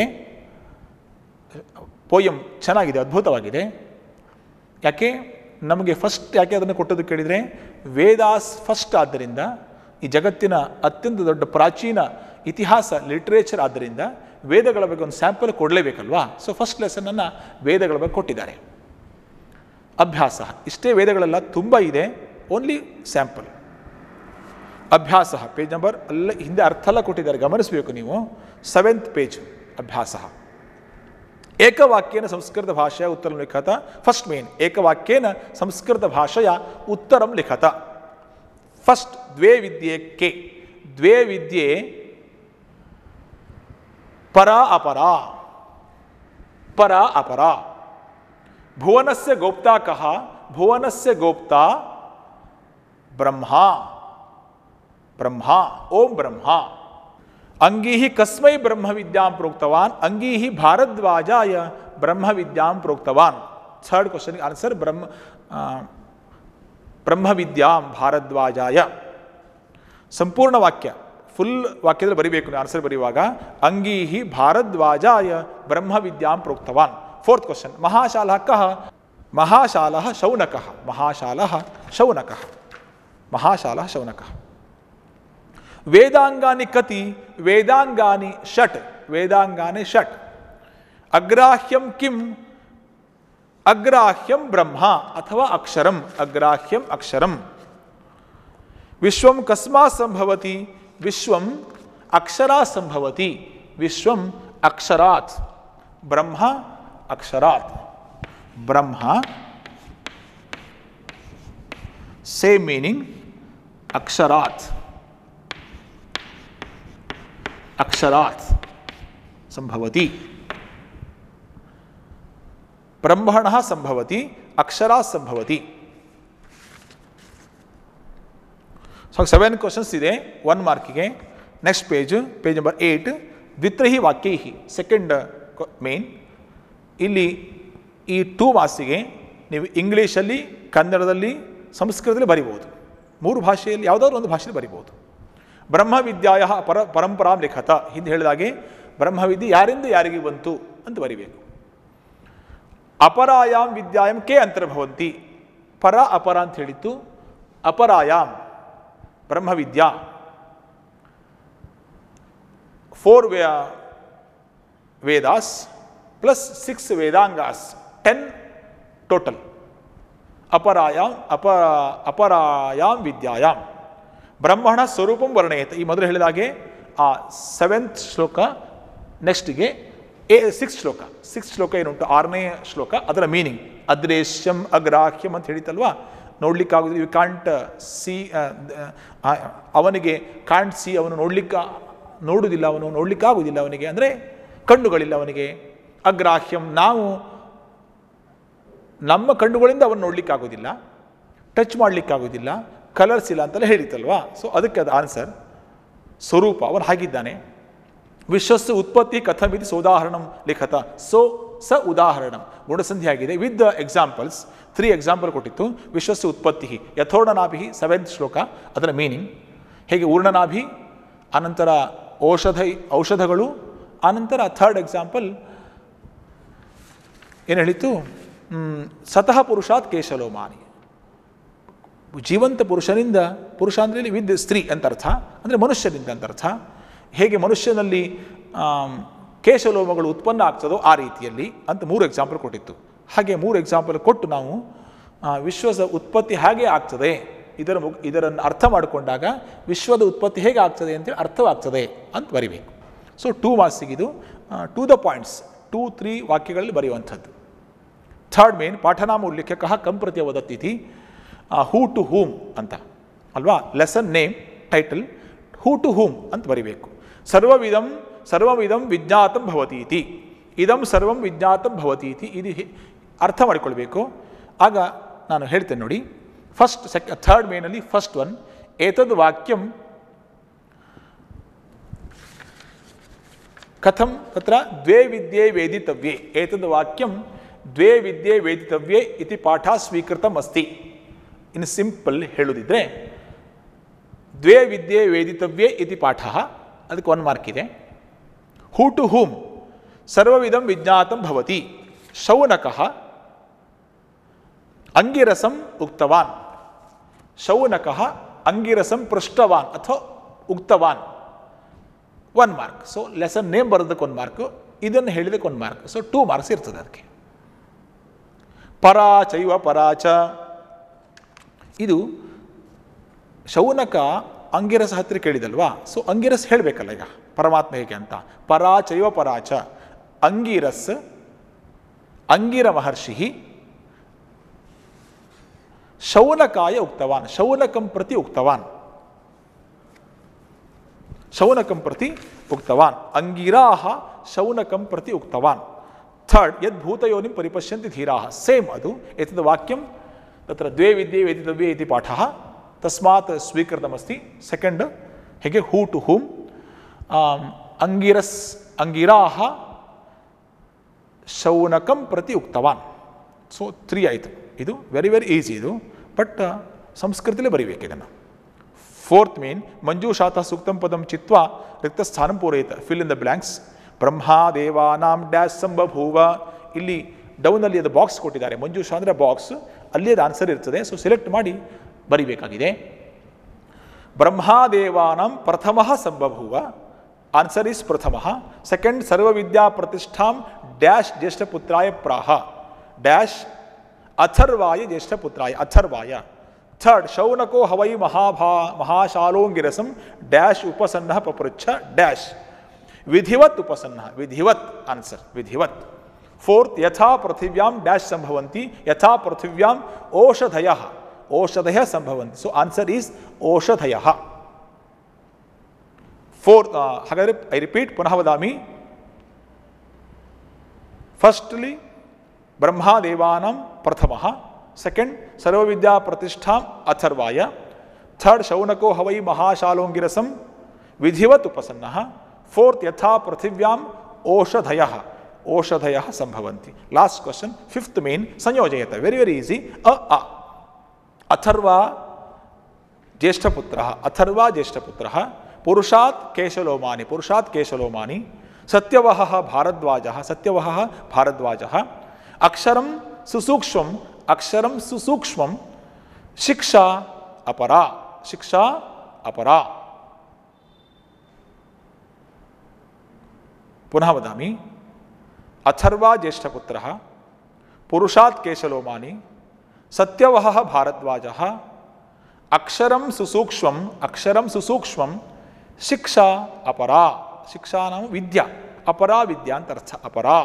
ಪೋಯಮ್ ಚೆನ್ನಾಗಿದೆ ಅದ್ಭುತವಾಗಿದೆ ಯಾಕೆ ನಮಗೆ ಫಸ್ಟ್ ಯಾಕೆ ಅದನ್ನು ಕೊಟ್ಟದ್ದು ಕೇಳಿದರೆ ವೇದಾಸ್ ಫಸ್ಟ್ ಆದ್ದರಿಂದ ಈ ಜಗತ್ತಿನ ಅತ್ಯಂತ ದೊಡ್ಡ ಪ್ರಾಚೀನ ಇತಿಹಾಸ ಲಿಟ್ರೇಚರ್ ಆದ್ದರಿಂದ ವೇದಗಳ ಬಗ್ಗೆ ಒಂದು ಸ್ಯಾಂಪಲ್ ಕೊಡಲೇಬೇಕಲ್ವಾ ಸೊ ಫಸ್ಟ್ ಲೆಸನನ್ನು ವೇದಗಳ ಬಗ್ಗೆ ಕೊಟ್ಟಿದ್ದಾರೆ ಅಭ್ಯಾಸ ಇಷ್ಟೇ ವೇದಗಳೆಲ್ಲ ತುಂಬ ಇದೆ ಓನ್ಲಿ ಸ್ಯಾಂಪಲ್ ಅಭ್ಯಾಸ ಪೇಜ್ ನಂಬರ್ ಅಲ್ಲ ಹಿಂದೆ ಅರ್ಥ ಎಲ್ಲ ಕೊಟ್ಟಿದ್ದಾರೆ ಗಮನಿಸಬೇಕು ನೀವು ಸೆವೆಂತ್ ಪೇಜ್ ಅಭ್ಯಾಸ ಏಕವಾಕ್ಯೇನ ಸಂಸ್ಕೃತ ಭಾಷೆಯ ಉತ್ತರಂ ಲಿಖತ ಫಸ್ಟ್ ಮೇನ್ ಏಕವಾಕ್ಯೇನ ಸಂಸ್ಕೃತ ಭಾಷೆಯ ಉತ್ತರಂ ಲಿಖತ ಫಸ್ಟ್ ದ್ವೇ ವಿದ್ಯೆ ಕೆ ದ್ವೇ ವಿದ್ಯೆ ಪರ ಅಪರ ಪರ ಅಪರ ಭುವನಸ್ಯ ಗೋಪ್ತಾ ಕಹ ಭುವನಸ್ಯ ಗೋಪ್ತಾ ಬ್ರಹ್ಮ ಬ್ರಹ್ಮ ಓಂ ಬ್ರಹ್ಮ ಅಂಗೀ ಕಸ್ಮೈ ಬ್ರಹ್ಮ ವಿದ್ಯಾಂ ಪ್ರೋಕ್ತವಾನ್ ಅಂಗೀ ಭಾರದ್ವಾಜಾಯ ಬ್ರಹ್ಮ ವಿದ್ಯಾಂ ಪ್ರೋಕ್ತವಾನ್ ಥರ್ಡ್ ಕ್ವಶನ್ ಆನ್ಸರ್ ಬ್ರಹ್ಮ ಆ, ಬ್ರಹ್ಮ ವಿದ್ಯಾಂ ಭಾರದ್ವಾಜಾಯ ಸಂಪೂರ್ಣ ವಾಕ್ಯ ಫುಲ್ ವಾಕ್ಯದಲ್ಲಿ ಬರಿಬೇಕು ನೀವು ಆನ್ಸರ್ ಬರೆಯುವಾಗ ಅಂಗೀಹಿ ಭಾರದ್ವಾಜಾಯ ಬ್ರಹ್ಮ ವಿದ್ಯಾಂ ಪ್ರೋಕ್ತವಾನ್ ಫೋರ್ತ್ ಕ್ವಶನ್ ಮಹಾಶಾಲಃ ಕಃ ಮಹಾಶಾಲಃ ಶೌನಕಃ ಮಹಾಶಾಲಃ ಶೌನಕಃ ಮಹಾಶಾಲಃ ಶೌನಕಃ ವೇದಾಂಗಾನಿ ಕತಿ ವೇದಾಂಗಾನಿ ಷಟ್ ವೇದಾಂಗಾನಿ ಷಟ್ ಅಗ್ರಾಹ್ಯಂ ಕಿಂ ಅಗ್ರಾಹ್ಯಂ ಬ್ರಹ್ಮ ಅಥವಾ ಅಕ್ಷರಂ ಅಗ್ರಾಹ್ಯಂ ಅಕ್ಷರಂ ವಿಶ್ವಂ ಕಸ್ಮಾತ್ ಸಂಭವತಿ ವಿಶ್ವಂ ಅಕ್ಷರಾ ಸಂಭವತಿ ವಿಶ್ವಂ ಅಕ್ಷರಾತ್ ಬ್ರಹ್ಮ ಅಕ್ಷರಾತ್ ಬ್ರಹ್ಮ ಸೇಮ್ ಮೀನಿಂಗ್ ಅಕ್ಷರಾತ್ ಅಕ್ಷರಾತ್ ಸಂಭವತಿ ಬ್ರಹ್ಮಣ ಸಂಭವತಿ ಅಕ್ಷರಾ ಸಂಭವತಿ ಸೊ ಸೆವೆನ್ ಕ್ವಶನ್ಸ್ ಇದೆ ಒನ್ ಮಾರ್ಕಿಗೆ next page page number eight ದ್ವಿತ್ರಹಿ ವಾಕ್ಯೈಹಿ ಸೆಕೆಂಡ್ ಮೇನ್ ಇಲ್ಲಿ ಈ ಟೂ ಮಾರ್ಕ್ಸಿಗೆ ನೀವು ಇಂಗ್ಲೀಷಲ್ಲಿ ಕನ್ನಡದಲ್ಲಿ ಸಂಸ್ಕೃತದಲ್ಲಿ ಬರಿಬೋದು ಮೂರು ಭಾಷೆಯಲ್ಲಿ ಯಾವುದಾದ್ರೂ ಒಂದು ಭಾಷೆಯಲ್ಲಿ ಬರಿಬೋದು ಬ್ರಹ್ಮವಿದ್ಯಾಯ ಪರ ಪರಂಪರಾಂ ಲಿಖತ ಹಿಂದೆ ಹೇಳಿದಾಗೆ ಬ್ರಹ್ಮವಿದ್ಯೆ ಯಾರಿಂದ ಯಾರಿಗೆ ಬಂತು ಅಂತ ಬರಿಬೇಕು ಅಪರಾಯಾಮ್ ವಿದ್ಯಾಯಂ ಕೆ ಅಂತರ್ಭವಂತಿ ಪರ ಅಪರ ಅಂತ ಹೇಳಿತ್ತು ಅಪರಾಯಾಮ್ ಬ್ರಹ್ಮವಿದ್ಯಾ ಫೋರ್ ವೇ Vedas plus six Vedangas ten total ಅಪರಾಯಾಮ್ ಅಪ ಅಪರಾಯಾಮ್ ವಿದ್ಯಾಯಾಮ್ ಬ್ರಹ್ಮಣ ಸ್ವರೂಪಂ ವರ್ಣಯತ ಈ ಮೊದಲು ಹೇಳಿದ ಹಾಗೆ ಆ ಸೆವೆಂತ್ ಶ್ಲೋಕ ನೆಕ್ಸ್ಟ್ಗೆ ಎ ಸಿಕ್ಸ್ ಶ್ಲೋಕ ಸಿಕ್ಸ್ ಶ್ಲೋಕ ಏನುಂಟು ಆರನೇ ಶ್ಲೋಕ ಅದರ ಮೀನಿಂಗ್ ಅದ್ರೇಶ್ಯಂ ಅಗ್ರಾಹ್ಯಂ ಅಂತ ಹೇಳಿತಲ್ವಾ ನೋಡ್ಲಿಕ್ಕಾಗೋದು ಯು ಕಾಂಟ್ ಸಿ ಅವನಿಗೆ ಕಾಂಟ್ ಸಿ ಅವನು ನೋಡ್ಲಿಕ್ಕೆ ನೋಡುವುದಿಲ್ಲ ಅವನು ನೋಡ್ಲಿಕ್ಕಾಗುವುದಿಲ್ಲ ಅವನಿಗೆ ಅಂದರೆ ಕಣ್ಣುಗಳಿಲ್ಲ ಅವನಿಗೆ ಅಗ್ರಾಹ್ಯಂ ನಾವು ನಮ್ಮ ಕಣ್ಣುಗಳಿಂದ ಅವನು ನೋಡ್ಲಿಕ್ಕಾಗೋದಿಲ್ಲ ಟಚ್ ಮಾಡಲಿಕ್ಕಾಗೋದಿಲ್ಲ ಕಲರ್ಸ್ ಇಲ್ಲ ಅಂತೆಲ್ಲ ಹೇಳಿತಲ್ವಾ ಸೊ ಅದಕ್ಕೆ ಅದು ಆನ್ಸರ್ ಸ್ವರೂಪ ಅವನು ಹಾಗಿದ್ದಾನೆ ವಿಶ್ವಸ್ಸು ಉತ್ಪತ್ತಿ ಕಥಮಿತಿ ಸೋದಾಹರಣಂ ಲಿಖತ ಸೊ ಸ ಉದಾಹರಣಂ ಗುಣಸಂಧಿ ಆಗಿದೆ with the examples three example ಕೊಟ್ಟಿತ್ತು ವಿಶ್ವಸ್ಸು ಉತ್ಪತ್ತಿ ಯಥೋರ್ಣನಾಭಿ ಸೆವೆಂತ್ ಶ್ಲೋಕ ಅದರ ಮೀನಿಂಗ್ ಹೇಗೆ ಊರ್ಣನಾಭಿ ಆನಂತರ ಔಷಧ ಔಷಧಗಳು ಆನಂತರ ಥರ್ಡ್ ಎಕ್ಸಾಂಪಲ್ ಏನು ಹೇಳಿತು ಮ್, ಸತಃ ಪುರುಷಾತ್ ಕೇಶಲೋಮಾನಿ ಜೀವಂತ ಪುರುಷನಿಂದ ಪುರುಷ ಅಂದರೆ ಇಲ್ಲಿ ವಿದ್ ಸ್ತ್ರೀ ಅಂತ ಅರ್ಥ ಅಂದರೆ ಮನುಷ್ಯನಿಂದ ಅಂತ ಅರ್ಥ ಹೇಗೆ ಮನುಷ್ಯನಲ್ಲಿ ಆಮ್, ಕೇಶಲೋಮಗಳು ಉತ್ಪನ್ನ ಆಗ್ತದೋ ಆ ರೀತಿಯಲ್ಲಿ ಅಂತ ಮೂರು ಎಕ್ಸಾಂಪಲ್ ಕೊಟ್ಟಿತ್ತು ಹಾಗೆ ಮೂರು ಎಕ್ಸಾಂಪಲ್ ಕೊಟ್ಟು ನಾವು ಆ, ವಿಶ್ವದ ಉತ್ಪತ್ತಿ ಹೇಗೆ ಆಗ್ತದೆ ಇದರ ಮುಗ್ ಇದರನ್ನು ಅರ್ಥ ಮಾಡಿಕೊಂಡಾಗ ವಿಶ್ವದ ಉತ್ಪತ್ತಿ ಹೇಗೆ ಆಗ್ತದೆ ಅಂತೇಳಿ ಅರ್ಥವಾಗ್ತದೆ ಅಂತ ಬರಿಬೇಕು ಸೊ ಟೂ ಮಾರ್ಕ್ಸಿಗಿದು to the points two three ವಾಕ್ಯಗಳಲ್ಲಿ ಬರೆಯುವಂಥದ್ದು ಥರ್ಡ್ ಮೇನ್ ಪಾಠನಾಮ ಉಲ್ಲೇಖಕ ಕಂ ಪ್ರತಿ ವದತ್ತಿತಿ ಹೂ ಟು ಹೂಮ್ ಅಂತ ಅಲ್ವಾ lesson name title who to whom ಅಂತ ಬರಿಬೇಕು ಸರ್ವವಿಧಂ ಸರ್ವವಿಧಂ ವಿಜ್ಞಾತಂ ಭವತೀತಿ ಇದಂ ಸರ್ವಂ ವಿಜ್ಞಾತಂ ಭವತೀತಿ ಇದು ಹೆ- ಅರ್ಥ ಮಾಡಿಕೊಳ್ಬೇಕು ಆಗ ನಾನು ಹೇಳ್ತೇನೆ ನೋಡಿ ಫಸ್ಟ್ ಸೆಕ್ ಥರ್ಡ್ ಮೇನಲ್ಲಿ ಫಸ್ಟ್ ಒನ್ ಏತದ್ ವಾಕ್ಯಂ ಕಥಂ ತತ್ರ ದ್ವೇ ವಿದ್ಯೆ ವೇದಿತವ್ಯೆ ಏತದ್ ವಾಕ್ಯಂ ದ್ವೇ ವಿದ್ಯೆ ವೇದಿತವ್ಯೆ ಇತಿ ಪಾಠ ಸ್ವೀಕೃತಂ ಅಸ್ತಿ ಇನ್ನು ಸಿಂಪಲ್ ಹೇಳುವುದಿದ್ರೆ ದ್ವೇ ವಿದ್ಯೆ ವೇದಿತವ್ಯೆ ಇತಿ ಪಾಠ ಅದಕ್ಕೆ ಒನ್ ಮಾರ್ಕ್ ಇದೆ ಹೂ ಟು ಹೂಮ್ ಸರ್ವವಿಧಂ ವಿಜ್ಞಾತಂ ಭವತಿ ಶೌನಕಃ ಅಂಗಿರಸಂ ಉಕ್ತವಾನ್ ಶೌನಕಃ ಅಂಗಿರಸಂ ಪೃಷ್ಟವಾನ್ ಅಥವಾ ಉಕ್ತವಾನ್ one mark so lesson name ಬರೋದಕ್ಕೆ ಒಂದು ಮಾರ್ಕು ಇದನ್ನು ಹೇಳಿದಕ್ಕೆ ಒಂದು ಮಾರ್ಕ್ ಸೊ ಟೂ ಮಾರ್ಕ್ಸ್ ಇರ್ತದೆ ಅದಕ್ಕೆ ಪರಾಚೈವ ಪರಾಚ ಇದು ಶೌನಕ ಅಂಗಿರಸ ಹತ್ತಿರ ಕೇಳಿದಲ್ವಾ ಸೊ ಅಂಗಿರಸ್ ಹೇಳಬೇಕಲ್ಲ ಈಗ ಪರಮಾತ್ಮ ಹೇಗೆ ಅಂತ ಪರಾಚೈವ ಪರಾಚ ಅಂಗಿರಸ್ ಅಂಗಿರ ಮಹರ್ಷಿ ಶೌನಕಾಯ ಉಕ್ತವಾನ್ ಶೌನಕಂ ಪ್ರತಿ ಉಕ್ತವಾನ್ ಶೌನಕಂ ಪ್ರತಿ ಉಕ್ತವಾನ್ ಅಂಗಿರಾಹ ಶೌನಕಂ ಪ್ರತಿ ಉಕ್ತವಾನ್ ಥರ್ಡ್ ಯದ್ ಭೂತಯೋನಿಂ ಪರಿಪಶ್ಯಂತಿ ಧೀರಾಹ ಸೇಮ್ ಅದು ಎತದ್ ವಾಕ್ಯಂ ತತ್ರ ದ್ವೇ ವಿದ್ಯೆ ವೇದಿತವ್ಯೆ ಇತಿ ಪಾಠ ತಸ್ಮಾತ್ ಸ್ವೀಕೃತಮಸ್ತಿ ಸೆಕೆಂಡ್ ಹೇಗೆ ಹೂ ಟು ಹೂಮ್ ಅಂಗಿರಸ್ ಅಂಗಿರಾಹ ಶೌನಕಂ ಪ್ರತಿ ಉಕ್ತವಾನ್ ಸೊ ತ್ರೀ ಆಯಿತು ಇದು ವೆರಿ ವೆರಿ ಈಸಿ ಇದು ಬಟ್ ಸಂಸ್ಕೃತಿಲೇ ಬರಿಬೇಕು ಇದನ್ನು ಫೋರ್ತ್ ಮೀನ್ ಮಂಜೂಷಾತ ಸೂಕ್ತಂ ಪದಂ ಚಿತ್ವ ರಿಕ್ತಸ್ಥಾನಂ ಪೂರಯಿತ ಫಿಲ್ ಇನ್ ದ ಬ್ಲ್ಯಾಂಕ್ಸ್ ಬ್ರಹ್ಮಾದೇವಾನಾಂ ಡ್ಯಾಶ್ ಸಂಬಭೂವ ಇಲ್ಲಿ ಡೌನಲ್ಲಿ ಅದು ಬಾಕ್ಸ್ ಕೊಟ್ಟಿದ್ದಾರೆ ಮಂಜೂಷ ಅಂದರೆ ಬಾಕ್ಸ್ ಅಲ್ಲಿ ಅದು ಆನ್ಸರ್ ಇರ್ತದೆ ಸೊ ಸೆಲೆಕ್ಟ್ ಮಾಡಿ ಬರಿಬೇಕಾಗಿದೆ ಬ್ರಹ್ಮಾದೇವಾನಾಂ ಪ್ರಥಮ ಸಂಬಭೂವ ಆನ್ಸರ್ ಇಸ್ ಪ್ರಥಮ ಸೆಕೆಂಡ್ ಸರ್ವವಿದ್ಯಾ ಪ್ರತಿಷ್ಠಾಂ ಡ್ಯಾಶ್ ಜ್ಯೇಷ್ಠಪುತ್ರಾಯ ಪ್ರಾಹ ಡ್ಯಾಶ್ ಅಥರ್ವಾಯ ಜ್ಯೇಷ್ಠಪುತ್ರಾಯ ಅಥರ್ವಾಯ ಥರ್ಡ್ ಶೌನಕೋ ಹವೈ ಮಹಾಭಾ ಮಹಾಶಾಲೋಂಗಿರಸಂ ಡ್ಯಾಶ್ ಉಪಸನ್ನ ಪಪೃಚ್ಛ ಡ್ಯಾಶ್ ವಿಧಿವತ್ ಉಪಸನ್ನ ವಿಧಿವತ್ ಆನ್ಸರ್ ವಿಧಿವತ್ ಫೋರ್ತ್ ಯಥಾ ಪೃಥಿವ್ಯಾಂ ಡ್ಯಾಶ್ ಸಂಭವಂತಿ ಯಥಾ ಪೃಥಿವ್ಯಾಂ ಓಷಧಯ ಓಷಧಯ ಸಂಭವಂತಿ ಸೊ ಆನ್ಸರ್ ಈಸ್ ಓಷಧಯ ಫೋರ್ತ್ ಹಾಗಾದರೆ ಐ ರಿಪೀಟ್ ಪುನಃ ವದಾಮಿ ಫಸ್ಟ್ಲಿ ಬ್ರಹ್ಮಾದೇವಾನಾಂ ಪ್ರಥಮ ಸೆಕೆಂಡ್ ಸರ್ವವಿದ್ಯಾ ಪ್ರತಿಷ್ಠಾಂ ಅಥರ್ವಾಯ ಥರ್ಡ್ ಶೌನಕೋ ಹವೈ ಮಹಾಶಾಲೋಂಗಿರಸಂ ವಿಧಿವತ್ ಉಪಸನ್ನ ಫೋರ್ತ್ ಯಥಾ ಪೃಥಿವ್ಯಾಂ ಓಷಧಯ ಓಷಧಯ ಸಂಭವಂತಿ ಲಾಸ್ಟ್ ಕ್ವಶನ್ ಫಿಫ್ತ್ ಮೇನ್ ಸಂಯೋಜಯತ very very easy uh uh Atharva ಜ್ಯೇಷ್ಠಪುತ್ರ ಅಥರ್ವ ಜ್ಯೇಷ್ಠಪುತ್ರ ಪುರುಷಾತ್ ಕೇಶಲೋಮಾನಿ ಪುರುಷಾತ್ ಕೇಶಲೋಮಾನಿ ಸತ್ಯವಹ ಭಾರದ್ವಾಜ ಸತ್ಯವಹ ಭಾರದ್ವಾಜ ಅಕ್ಷರಂ ಸುಸೂಕ್ಷ್ಮಂ ಅಕ್ಷರಂ ಸುಸೂಕ್ಷ್ಮಂ ಶಿಕ್ಷಾ ಅಪರಾ ಶಿಕ್ಷಾ ಅಪರಾ ಪುನಃ ವದಾಮಿ ಅಥರ್ವಾ ಜ್ಯೇಷ್ಠಪುತ್ರ ಪುರುಷಾತ್ ಕೇಶಲೋಮಾನಿ ಸತ್ಯವಹ ಭಾರದ್ವಾಜ ಅಕ್ಷರಂ ಸುಸೂಕ್ಷ್ಮಂ ಅಕ್ಷರಂ ಸುಸೂಕ್ಷ್ಮಂ ಶಿಕ್ಷಾ ಅಪರಾ ಶಿಕ್ಷಾ ನಾಮ ವಿದ್ಯಾ ಅಪರಾ ವಿದ್ಯಾ ಅಂತ ಅರ್ಥ ಅಪರಾ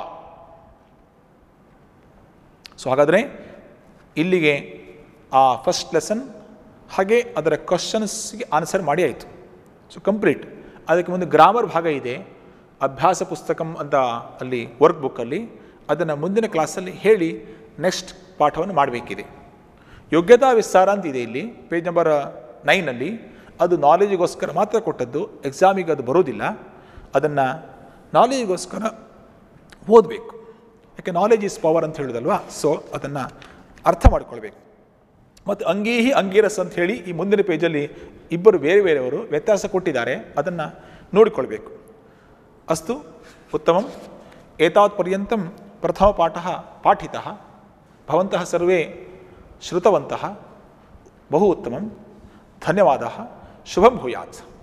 ಸೊ ಹಾಗಾದರೆ ಇಲ್ಲಿಗೆ ಆ ಫಸ್ಟ್ ಲೆಸನ್ ಹಾಗೆ ಅದರ ಕ್ವಶನ್ಸ್ಗೆ ಆನ್ಸರ್ ಮಾಡಿ ಆಯಿತು ಸೊ ಕಂಪ್ಲೀಟ್ ಅದಕ್ಕೆ ಒಂದು ಗ್ರಾಮರ್ ಭಾಗ ಇದೆ ಅಭ್ಯಾಸ ಪುಸ್ತಕಂ ಅಂತ ಅಲ್ಲಿ ವರ್ಕ್ ಬುಕ್ಕಲ್ಲಿ ಅದನ್ನು ಮುಂದಿನ ಕ್ಲಾಸಲ್ಲಿ ಹೇಳಿ ನೆಕ್ಸ್ಟ್ ಪಾಠವನ್ನು ಮಾಡಬೇಕಿದೆ ಯೋಗ್ಯತಾ ವಿಸ್ತಾರ ಅಂತ ಇದೆ ಇಲ್ಲಿ ಪೇಜ್ ನಂಬರ್ ನೈನಲ್ಲಿ ಅದು ನಾಲೆಜಿಗೋಸ್ಕರ ಮಾತ್ರ ಕೊಟ್ಟದ್ದು ಎಕ್ಸಾಮಿಗೆ ಅದು ಬರೋದಿಲ್ಲ ಅದನ್ನು ನಾಲೆಜಿಗೋಸ್ಕರ ಓದಬೇಕು ಯಾಕೆ ನಾಲೆಜ್ ಇಸ್ ಪವರ್ ಅಂತ ಹೇಳಿದಲ್ವಾ ಸೊ ಅದನ್ನು ಅರ್ಥ ಮಾಡ್ಕೊಳ್ಬೇಕು ಮತ್ತು ಅಂಗೀಹಿ ಅಂಗೀರಸ್ ಅಂತ ಹೇಳಿ ಈ ಮುಂದಿನ ಪೇಜಲ್ಲಿ ಇಬ್ಬರು ಬೇರೆ ಬೇರೆಯವರು ವ್ಯತ್ಯಾಸ ಕೊಟ್ಟಿದ್ದಾರೆ ಅದನ್ನು ನೋಡಿಕೊಳ್ಬೇಕು ಅಸ್ತು ಉತ್ತಮಂ ಏತಾವತ್ ಪರ್ಯಂತಂ ಪ್ರಥಮ ಪಾಠ ಪಾಠಿತಃ ಭವಂತಃ ಸರ್ವೇ ಶ್ರುತವಂತಃ ಬಹು ಉತ್ತಮಂ ಧನ್ಯವಾದः ಶುಭಂ ಭೂಯಾತ್